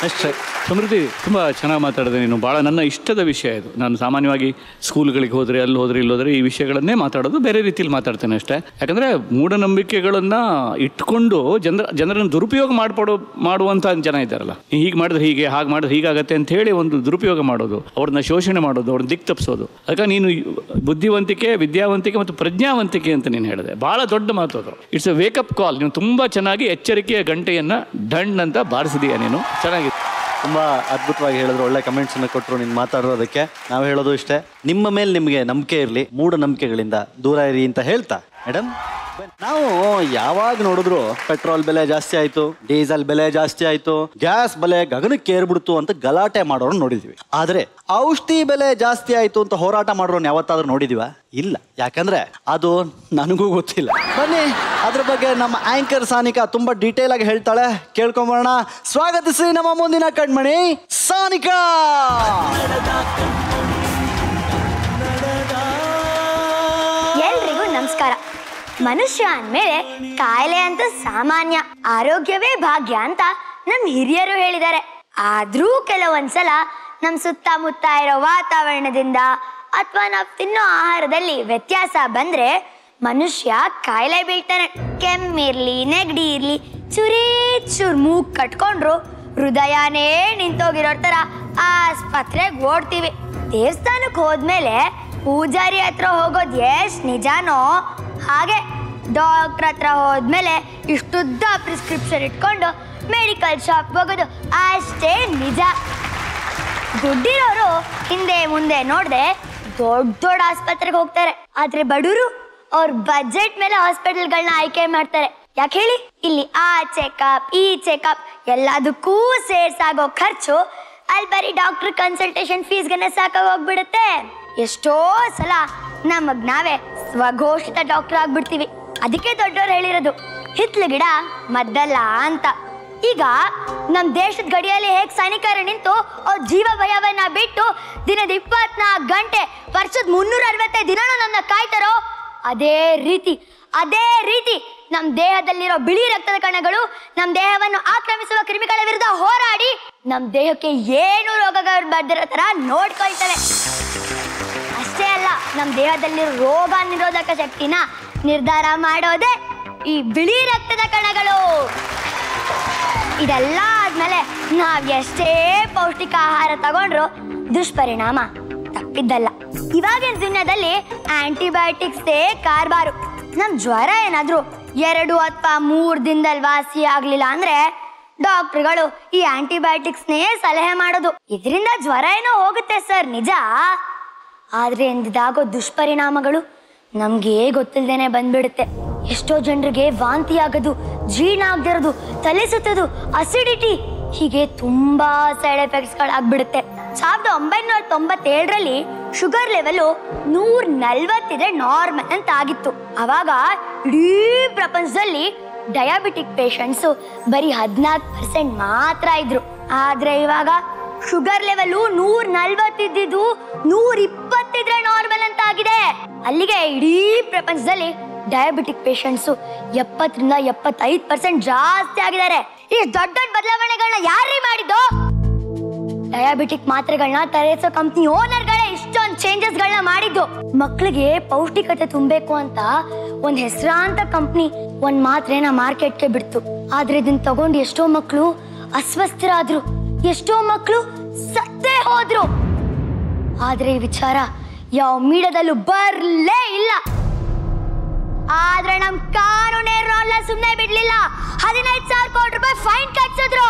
ಅಷ್ಟೇ ಸಮೃದ್ಧಿ ತುಂಬ ಚೆನ್ನಾಗಿ ಮಾತಾಡಿದೆ ನೀನು ಭಾಳ ನನ್ನ ಇಷ್ಟದ ವಿಷಯ ಇದು ನಾನು ಸಾಮಾನ್ಯವಾಗಿ ಸ್ಕೂಲ್ಗಳಿಗೆ ಹೋದರೆ ಅಲ್ಲಿ ಹೋದರೆ ಇಲ್ಲಿ ಹೋದರೆ ಈ ವಿಷಯಗಳನ್ನೇ ಮಾತಾಡೋದು ಬೇರೆ ರೀತಿಯಲ್ಲಿ ಮಾತಾಡ್ತೇನೆ ಅಷ್ಟೇ ಯಾಕಂದರೆ ಮೂಢನಂಬಿಕೆಗಳನ್ನು ಇಟ್ಕೊಂಡು ಜನರ ಜನರನ್ನು ದುರುಪಯೋಗ ಮಾಡ್ಕೊಡೋ ಮಾಡುವಂಥ ಜನ ಇದ್ದಾರಲ್ಲ ಹೀಗೆ ಮಾಡಿದ್ರೆ ಹೀಗೆ ಹಾಗೆ ಮಾಡಿದ್ರೆ ಹೀಗಾಗತ್ತೆ ಅಂತ ಹೇಳಿ ಒಂದು ದುರುಪಯೋಗ ಮಾಡೋದು ಅವ್ರನ್ನ ಶೋಷಣೆ ಮಾಡೋದು ಅವ್ರನ್ನ ದಿಕ್ ತಪ್ಪಿಸೋದು ಅದಕ್ಕೆ ನೀನು ಬುದ್ಧಿವಂತಿಕೆ ವಿದ್ಯಾವಂತಿಕೆ ಮತ್ತು ಪ್ರಜ್ಞಾವಂತಿಕೆ ಅಂತ ನೀನು ಹೇಳಿದೆ ಭಾಳ ದೊಡ್ಡ ಮಾತು ಅದು ಇಟ್ಸ್ ಎ ವೇಕಪ್ ಕಾಲ್ ನೀವು ತುಂಬ ಚೆನ್ನಾಗಿ ಎಚ್ಚರಿಕೆಯ ಗಂಟೆಯನ್ನು ಢಣ್ ಅಂತ ಬಾರಿಸಿದೀಯ ನೀನು ಚೆನ್ನಾಗಿದೆ ತುಂಬ ಅದ್ಭುತವಾಗಿ ಹೇಳಿದ್ರು ಒಳ್ಳೆ ಕಮೆಂಟ್ಸ್ ಅನ್ನು ಕೊಟ್ಟರು ನೀನು ಮಾತಾಡೋದಕ್ಕೆ ನಾವು ಹೇಳೋದು ಇಷ್ಟೇ ನಿಮ್ಮ ಮೇಲೆ ನಿಮಗೆ ನಂಬಿಕೆ ಇರಲಿ ಮೂಢನಂಬಿಕೆಗಳಿಂದ ದೂರ ಇರಿ ಅಂತ ಹೇಳ್ತಾ ಮೇಡಮ್ ನಾವು ಯಾವಾಗ ನೋಡಿದ್ರು ಪೆಟ್ರೋಲ್ ಬೆಲೆ ಜಾಸ್ತಿ ಆಯ್ತು ಡೀಸೆಲ್ ಬೆಲೆ ಜಾಸ್ತಿ ಆಯ್ತು ಗ್ಯಾಸ್ ಬೆಲೆ ಗಗನಕ್ಕೆ ಏರ್ಬಿಡ್ತು ಅಂತ ಗಲಾಟೆ ಮಾಡೋರು ನೋಡಿದ್ವಿ ಆದ್ರೆ ಔಷಧಿ ಬೆಲೆ ಜಾಸ್ತಿ ಆಯ್ತು ಅಂತ ಹೋರಾಟ ಮಾಡೋರು ಯಾವತ್ತಾದ್ರೂ ನೋಡಿದೀವ ಇಲ್ಲ ಯಾಕಂದ್ರೆ ಅದು ನನಗೂ ಗೊತ್ತಿಲ್ಲ ಬನ್ನಿ ಅದ್ರ ಬಗ್ಗೆ ನಮ್ಮ ಆಂಕರ್ ಸಾನಿಕಾ ತುಂಬಾ ಡೀಟೇಲ್ ಆಗಿ ಹೇಳ್ತಾಳೆ ಕೇಳ್ಕೊಂಬರೋಣ ಸ್ವಾಗತಿಸಿ ನಮ್ಮ ಮುಂದಿನ ಕಣ್ಮಣಿ ಸಾನಿಕಾ ಎಲ್ರಿಗೂ ನಮಸ್ಕಾರ ಮನುಷ್ಯ ಅಂದ್ಮೇಲೆ ಕಾಯಿಲೆ ಅಂತ ಸಾಮಾನ್ಯ ಆರೋಗ್ಯವೇ ಭಾಗ್ಯ ಅಂತ ನಮ್ ಹಿರಿಯರು ಹೇಳಿದ್ದಾರೆ ಆದ್ರೂ ಕೆಲವೊಂದ್ಸಲ ನಮ್ ಸುತ್ತಮುತ್ತ ಇರೋ ವಾತಾವರಣದಿಂದ ಅಥವಾ ನಾವ್ ತಿನ್ನೋ ಆಹಾರದಲ್ಲಿ ವ್ಯತ್ಯಾಸ ಬಂದ್ರೆ ಮನುಷ್ಯ ಕಾಯಿಲೆ ಬೀಳ್ತಾನೆ ಕೆಮ್ಮಿರ್ಲಿ ನೆಗಡಿ ಇರ್ಲಿ ಚುರಿ ಚೂರ್ ಮೂಗ್ ಕಟ್ಕೊಂಡ್ರು ಹೃದಯನೇ ನಿಂತೋಗಿರೋ ತರ ಆಸ್ಪತ್ರೆಗೆ ಓಡ್ತೀವಿ ದೇವಸ್ಥಾನಕ್ಕೆ ಹೋದ್ಮೇಲೆ ಪೂಜಾರಿ ಹತ್ರ ಹೋಗೋದು ಎಷ್ಟ್ ನಿಜಾನೋ ಹಾಗೆ ಡಾಕ್ಟರ್ ಹತ್ರ ಹೋದ್ಮೇಲೆ ಇಷ್ಟುದ್ದ ಪ್ರಿಸ್ಕ್ರಿಪ್ಷನ್ ಇಟ್ಕೊಂಡು ಮೆಡಿಕಲ್ ಶಾಪ್ ಹೋಗೋದು ಅಷ್ಟೇ ನಿಜ ದುಡ್ಡಿರೋರು ಹಿಂದೆ ಮುಂದೆ ನೋಡ್ದೆ ದೊಡ್ಡ ದೊಡ್ಡ ಆಸ್ಪತ್ರೆಗೆ ಹೋಗ್ತಾರೆ ಆದ್ರೆ ಬಡವರು ಅವ್ರ ಬಜೆಟ್ ಮೇಲೆ ಹಾಸ್ಪಿಟಲ್ಗಳನ್ನ ಆಯ್ಕೆ ಮಾಡ್ತಾರೆ ಯಾಕೆ ಹೇಳಿ ಇಲ್ಲಿ ಆ ಚೆಕಪ್ ಈ ಚೆಕಪ್ ಎಲ್ಲದಕ್ಕೂ ಸೇರ್ಸಾಗೋ ಖರ್ಚು ಅಲ್ಲಿ ಬರೀ ಡಾಕ್ಟರ್ ಕನ್ಸಲ್ಟೇಷನ್ ಫೀಸ್ಗೆನೆ ಸಾಕಾಗಿ ಹೋಗ್ಬಿಡುತ್ತೆ ಎಷ್ಟೋ ಸಲ ನಮಗ್ ನಾವೇ ಸ್ವಘೋಷಿತ ಡಾಕ್ಟರ್ ಆಗ್ಬಿಡ್ತೀವಿ ಅದಕ್ಕೆ ದೊಡ್ಡವ್ರು ಹೇಳಿರೋದು ಹಿತ್ಲು ಗಿಡ ಮದ್ದಲ್ಲ ಅಂತ ಈಗ ನಮ್ ದೇಶದ ಗಡಿಯಲ್ಲಿ ಹೇಗ್ ಸೈನಿಕರು ನಿಂತು ಅವ್ರ ಜೀವ ಭಯವನ್ನ ಬಿಟ್ಟು ದಿನದ ಇಪ್ಪತ್ನಾಲ್ಕು ಗಂಟೆ ವರ್ಷದ ಮುನ್ನೂರ ಅರವತ್ತೈದು ದಿನನೂ ನನ್ನ ಕಾಯ್ತಾರೋ ಅದೇ ರೀತಿ ಅದೇ ರೀತಿ ನಮ್ ದೇಹದಲ್ಲಿರೋ ಬಿಳಿ ರಕ್ತದ ಕಣಗಳು ನಮ್ ದೇಹವನ್ನು ಆಕ್ರಮಿಸುವ ಕ್ರಿಮಿಗಳ ವಿರುದ್ಧ ಹೋರಾಡಿ ನಮ್ ದೇಹಕ್ಕೆ ಏನು ರೋಗಗಳು ಬರ್ದಿರೋ ತರ ನೋಡ್ಕೊಳ್ತವೆ ಅಷ್ಟೇ ಅಲ್ಲ ನಮ್ ದೇಹದಲ್ಲಿರೋ ರೋಗ ನಿರೋಧಕ ಶಕ್ತಿನ ನಿರ್ಧಾರ ಮಾಡೋದೇ ಈ ಬಿಳಿ ರಕ್ತದ ಕಣಗಳು ಇದೆಲ್ಲ ಆದ್ಮೇಲೆ ನಾವ್ ಎಷ್ಟೇ ಪೌಷ್ಟಿಕ ಆಹಾರ ತಗೊಂಡ್ರು ದುಷ್ಪರಿಣಾಮ ತಪ್ಪಿದ್ದಲ್ಲ ಇವಾಗಿನ ದುನಿಯಾದಲ್ಲಿ ಆಂಟಿಬಯೋಟಿಕ್ಸೇ ಕಾರ್ಬಾರು ನಮ್ ಜ್ವರ ಏನಾದ್ರು ಎರಡು ಅಥವಾ ಮೂರ್ ದಿನದಲ್ಲಿ ವಾಸಿ ಆಗ್ಲಿಲ್ಲ ಅಂದ್ರೆ ಡಾಕ್ಟರ್ಗಳು ಈ ಆಂಟಿಬಯೋಟಿಕ್ಸ್ನೇ ಸಲಹೆ ಮಾಡೋದು ಇದರಿಂದ ಜ್ವರ ಏನೋ ಹೋಗುತ್ತೆ ಸರ್ ನಿಜ ಆದ್ರೆ ಎಂದಿದಾಗೋ ದುಷ್ಪರಿಣಾಮಗಳು ನಮ್ಗೆ ಗೊತ್ತಿಲ್ದೇನೆ ಬಂದ್ಬಿಡುತ್ತೆ ಎಷ್ಟೋ ಜನರಿಗೆ ವಾಂತಿ ಆಗೋದು ಜೀರ್ಣ ಆಗದಿರೋದು ತಲೆ ಸುತ್ತೋದು ಅಸಿಡಿಟಿ ಹೀಗೆ ತುಂಬಾ ಸೈಡ್ ಎಫೆಕ್ಟ್ಸ್ ಗಳಾಗ್ಬಿಡುತ್ತೆ ಸಾವಿರದ ಒಂಬೈನೂರ ತೊಂಬತ್ತೇಳರಲ್ಲಿ ಶುಗರ್ ಲೆವೆಲ್ ನೂರ್ ನಲ್ವತ್ತಿದ್ರೆ ನಾರ್ಮಲ್ ಅಂತ ಆಗಿತ್ತು ಅವಾಗ ಇಡೀ ಪ್ರಪಂಚದಲ್ಲಿ ಡಯಾಬಿಟಿಕ್ ಪೇಷಂಟ್ಸ್ ಬರೀ ಹದಿನಾಲ್ಕು ಪರ್ಸೆಂಟ್ ಮಾತ್ರ ಇದ್ರು ಆದ್ರೆ ಇವಾಗ ಶುಗರ್ ಲೆವೆಲ್ ನೂರ್ ನಲ್ವತ್ತಿದ್ದು ನೂರ್ ಇಪ್ಪತ್ತಿದ್ರೆ ನಾರ್ಮಲ್ ಅಂತ ಆಗಿದೆ ಅಲ್ಲಿಗೆ ಇಡೀ ಪ್ರಪಂಚದಲ್ಲಿ ಡಯಾಬಿಟಿಕ್ ಪೇಷಂಟ್ಸ್ ಎಪ್ಪತ್ತರಿಂದ ಎಪ್ಪತ್ತೈದು ಪರ್ಸೆಂಟ್ ಜಾಸ್ತಿ ಆಗಿದ್ದಾರೆ ಈ ದೊಡ್ಡ ದೊಡ್ಡ ಬದಲಾವಣೆಗಳನ್ನ ಯಾರೇ ಮಾಡಿದ್ದು ಡಯಾಬಿಟಿಕ್ ಮಾತ್ರೆಗಳನ್ನ ತಯಾರಿಸೋ ಕಂಪ್ನಿ ಓನರ್ಗಳೇ ಇಷ್ಟೊಂದು ಚೇಂಜಸ್ ಗಳನ್ನ ಮಾಡಿದ್ದು ಮಕ್ಕಳಿಗೆ ಪೌಷ್ಟಿಕತೆ ತುಂಬಬೇಕು ಅಂತ ಒಂದ್ ಹೆಸರಾಂತ ಕಂಪ್ನಿ ಒಂದ್ ಮಾತ್ರೆನ ಮಾರ್ಕೆಟ್ಗೆ ಬಿಡ್ತು ಆದ್ರೆ ಇದನ್ನ ತಗೊಂಡು ಎಷ್ಟೋ ಮಕ್ಕಳು ಅಸ್ವಸ್ಥರಾದ್ರು ಎಷ್ಟೋ ಮಕ್ಕಳು ಸತ್ತೇ ಹೋದ್ರು ಆದ್ರೆ ಈ ವಿಚಾರ ಯಾವ ಮೀಡಿಯಾದಲ್ಲೂ ಬರ್ಲೇ ಇಲ್ಲ ಆದ್ರೆ ನಮ್ ಕಾನೂನೇರಲ್ಲ ಸುಮ್ನೆ ಬಿಡ್ಲಿಲ್ಲ ಹದಿನೈದು ಸಾವಿರ ಕೋಟಿ ರೂಪಾಯಿ ಫೈನ್ ಕಟ್ಸಿದ್ರು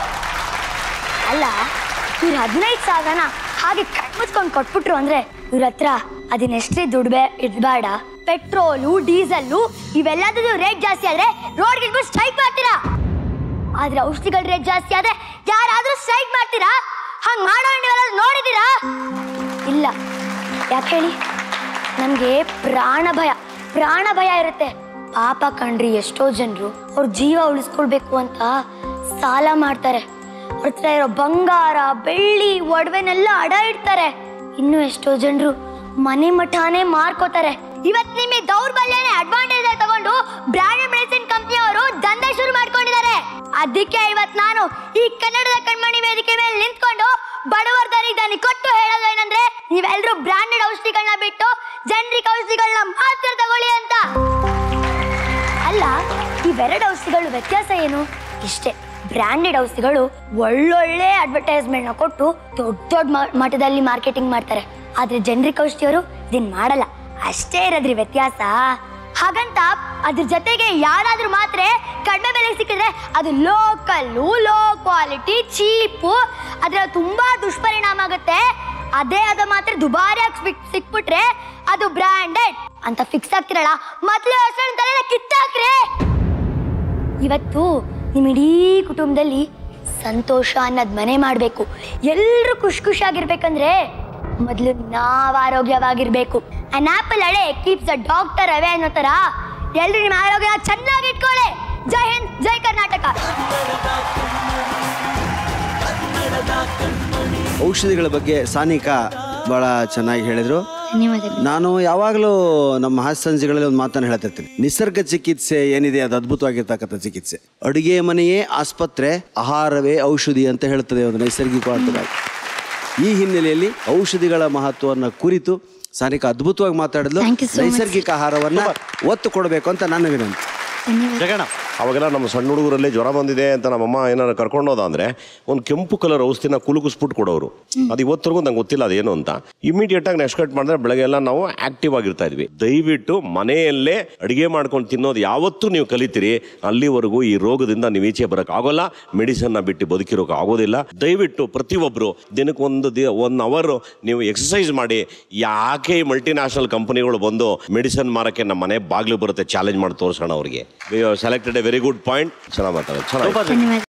ಅಲ್ಲ ಇವ್ರು ಹದಿನೈದು ಸಾವಿರನ ಹಾಗೆ ಕಣ್ಮುಚ್ಕೊಂಡು ಕೊಟ್ಬಿಟ್ರು ಅಂದ್ರೆ ಇವ್ರ ಹತ್ರ ಅದನ್ನೆಷ್ಟೇ ದುಡ್ಬೆ ಇಡ್ಬೇಡ ಪೆಟ್ರೋಲು ಡೀಸೆಲ್ಲು ಇವೆಲ್ಲದೂ ರೇಟ್ ಜಾಸ್ತಿ ಆದ್ರೆ ರೋಡ್ಗೆ ಇಳ್ಬಿಟ್ಟು ಸ್ಟ್ರೈಕ್ ಮಾಡ್ತೀರಾ ಆದ್ರೆ ಔಷಧಿಗಳ ರೇಟ್ ಜಾಸ್ತಿ ಆದ್ರೆ ಯಾರಾದ್ರೂ ಸ್ಟ್ರೈಕ್ ಮಾಡ್ತೀರಾ ಹಂಗ್ ಮಾಡೋ ನೀವೆಲ್ಲ ನೋಡಿದೀರಾ ಇಲ್ಲ ಯಾಕೆ ಹೇಳಿ ನಮ್ಗೆ ಪ್ರಾಣ ಭಯ ಪ್ರಾಣ ಭಯ ಇರುತ್ತೆ ಪಾಪ ಕಣ್ರಿ ಎಷ್ಟೋ ಜನರು ಅವ್ರ ಜೀವ ಉಳಿಸ್ಕೊಳ್ಬೇಕು ಅಂತ ಸಾಲ ಮಾಡ್ತಾರೆ ಅವ್ರ ಹತ್ರ ಇರೋ ಬಂಗಾರ ಬೆಳ್ಳಿ ಒಡವೆನೆಲ್ಲ ಅಡ ಇಡ್ತಾರೆ ಇನ್ನು ಎಷ್ಟೋ ಜನರು ಮನೆ ಮಠಾನೇ ಮಾರ್ಕೋತಾರೆ ಇವತ್ ನಿಮಗೆ ದೌರ್ಬಲ್ಯನೇ ಅಡ್ವಾಂಟೇಜ್ ತಗೊಂಡು ಬ್ರಾಂಡೆಡ್ ಮೆಡಿಸಿನ್ ಕಂಪ್ನಿ ಅವರು ದಂಧೆ ಶುರು ಮಾಡ್ಕೊಂಡಿದ್ದಾರೆ ಅದಕ್ಕೆ ಇವತ್ ನಾನು ಈ ಕನ್ನಡದ ಕಣ್ಮಣಿ ವೇದಿಕೆ ಮೇಲೆ ನಿಂತ್ಕೊಂಡು ಬಡವರ ದಾರಿಗೆ ದಾನಿ ಕೊಟ್ಟು ಹೇಳೋದು ಏನಂದ್ರೆ ನೀವೆಲ್ಲರೂ ಬ್ರಾಂಡೆಡ್ ಔಷಧಿಗಳನ್ನ ಬಿಟ್ಟು ಜನರಿಕ್ ಔಷಧಿಗಳನ್ನ ಮಾತ್ರ ತಗೊಳ್ಳಿ ಅಂತ ಅಲ್ಲ ಇವೆರಡು ಔಷಧಿಗಳು ವ್ಯತ್ಯಾಸ ಏನು ಇಷ್ಟೇ ಬ್ರಾಂಡೆಡ್ ಔಷಧಿಗಳು ಒಳ್ಳೊಳ್ಳೆ ಅಡ್ವರ್ಟೈಸ್ಮೆಂಟ್ ನ ಕೊಟ್ಟು ದೊಡ್ಡ ದೊಡ್ಡ ಮ- ಮಟ್ಟದಲ್ಲಿ ಮಾರ್ಕೆಟಿಂಗ್ ಮಾಡ್ತಾರೆ ಆದ್ರೆ ಜನರಿಕ್ ಔಷಧಿಯವರು ಇದನ್ ಮಾಡಲ್ಲ ಅಷ್ಟೇ ಇರೋದ್ರಿ ವ್ಯತ್ಯಾಸ ಹಾಗಂತ ಅದ್ರ ಜೊತೆಗೆ ಯಾರಾದ್ರೂ ಮಾತ್ರ ಕಡಿಮೆ ಬೆಲೆಗೆ ಸಿಕ್ಕಿದ್ರೆ ಅದು ಲೋಕಲ್ಲು ಲೋ ಕ್ವಾಲಿಟಿ ಚೀಪು ಅದ್ರ ತುಂಬಾ ದುಷ್ಪರಿಣಾಮ ಆಗುತ್ತೆ ಅದೇ ಅದು ಮಾತ್ರ ದುಬಾರಿಯಾಗಿ ಸಿಕ್ ಸಿಕ್ಬಿಟ್ರೆ ಅದು ಬ್ರಾಂಡೆಡ್ ಅಂತ ಫಿಕ್ಸ್ ಆಗ್ತಿರಲ್ಲ ಮೊದಲು ಹೆಸರು ತಲೆ ಕಿತ್ತಾಕ್ರೆ ಇವತ್ತು ನಿಮ್ಮ ಇಡೀ ಕುಟುಂಬದಲ್ಲಿ ಸಂತೋಷ ಅನ್ನೋದ್ ಮನೆ ಮಾಡಬೇಕು ಎಲ್ಲರೂ ಖುಷಿ ಖುಷಿಯಾಗಿರ್ಬೇಕಂದ್ರೆ ಮೊದಲು ನಾವ್ ಆರೋಗ್ಯವಾಗಿರ್ಬೇಕು an apple a day keeps the doctor away ಅನ್ನೋ ತರ ಎಲ್ರು ನಿಮ್ಮ ಆರೋಗ್ಯ ಚೆನ್ನಾಗಿ ಇಟ್ಕೊಳ್ಳಿ ಜೈ ಹಿಂದ್ ಜೈ ಕರ್ನಾಟಕ ಔಷಧಿಗಳ ಬಗ್ಗೆ ಸಾನಿಕಾ ಬಹಳ ಚೆನ್ನಾಗಿ ಹೇಳಿದ್ರು ನಾನು ಯಾವಾಗಲೂ ನಮ್ಮ ಹಾಸ್ಯಂಜಿಗಳಲ್ಲಿ ಒಂದು ಮಾತನ್ನು ಹೇಳ್ತಿರ್ತೀನಿ ನಿಸರ್ಗ ಚಿಕಿತ್ಸೆ ಏನಿದೆ ಅದು ಅದ್ಭುತವಾಗಿರ್ತಕ್ಕಂಥ ಚಿಕಿತ್ಸೆ ಅಡುಗೆ ಮನೆಯೇ ಆಸ್ಪತ್ರೆ ಆಹಾರವೇ ಔಷಧಿ ಅಂತ ಹೇಳ್ತದೆ ಒಂದು ನೈಸರ್ಗಿಕವಾಗಿ ಈ ಹಿನ್ನೆಲೆಯಲ್ಲಿ ಔಷಧಿಗಳ ಮಹತ್ವವನ್ನು ಕುರಿತು ಸಾನಿಕಾ ಅದ್ಭುತವಾಗಿ ಮಾತಾಡಿದ್ಲು Thank you so much. ನೈಸರ್ಗಿಕ ಆಹಾರವನ್ನ ಒತ್ತು ಕೊಡಬೇಕು ಅಂತ ನನ್ನ ವಿನಂತಿ ಜಗಣ ಅವಾಗೆಲ್ಲ ನಮ್ಮ ಸಣ್ಣ ಹುಡುಗರಲ್ಲಿ ಜ್ವರ ಬಂದಿದೆ ಅಂತ ನಮ್ಮಮ್ಮ ಏನಾರು ಕರ್ಕೊಂಡು ಹೋದ ಅಂದ್ರೆ ಒಂದು ಕೆಂಪು ಕಲರ್ ಔಷಧಿನ ಕುಲುಕಿಸ್ಬಿಟ್ಟು ಕೊಡೋರು ಅದು ಇವತ್ತರೆಗೂ ನಂಗೆ ಗೊತ್ತಿಲ್ಲ ಅದೇನು ಅಂತ ಇಮಿಡಿಯೇಟ್ ಆಗಿ ನೆಕ್ಸ್ಟ್ ಕಟ್ ಮಾಡಿದ್ರೆ ಬೆಳಗ್ಗೆ ಎಲ್ಲ ನಾವು ಆಕ್ಟಿವ್ ಆಗಿರ್ತಾ ಇದ್ವಿ ದಯವಿಟ್ಟು ಮನೆಯಲ್ಲೇ ಅಡಿಗೆ ಮಾಡ್ಕೊಂಡು ತಿನ್ನೋದು ಯಾವತ್ತೂ ನೀವು ಕಲಿತೀರಿ ಅಲ್ಲಿವರೆಗೂ ಈ ರೋಗದಿಂದ ನೀವು ಈಚೆ ಬರಕ್ ಆಗೋಲ್ಲ ಮೆಡಿಸನ್ನ ಬಿಟ್ಟು ಬದುಕಿರೋಕೆ ಆಗೋದಿಲ್ಲ ದಯವಿಟ್ಟು ಪ್ರತಿಯೊಬ್ಬರು ದಿನಕ್ಕೆ ಒಂದು ದಿ ಒನ್ ಅವರ್ ನೀವು ಎಕ್ಸಸೈಸ್ ಮಾಡಿ ಯಾಕೆ ಈ ಮಲ್ಟಿನ್ಯಾಷನಲ್ ಕಂಪನಿಗಳು ಬಂದು ಮೆಡಿಸನ್ ಮಾರಕ್ಕೆ ನಮ್ಮ ಮನೆ ಬಾಗಿಲು ಬರುತ್ತೆ ಚಾಲೆಂಜ್ ಮಾಡಿ ತೋರಿಸೋಣ ಅವ್ರಿಗೆ selected a very good point ಚೆನ್ನಾಗಿ ಮಾತಾಡೋದು ಚೆನ್ನಾಗಿ ಧನ್ಯವಾದ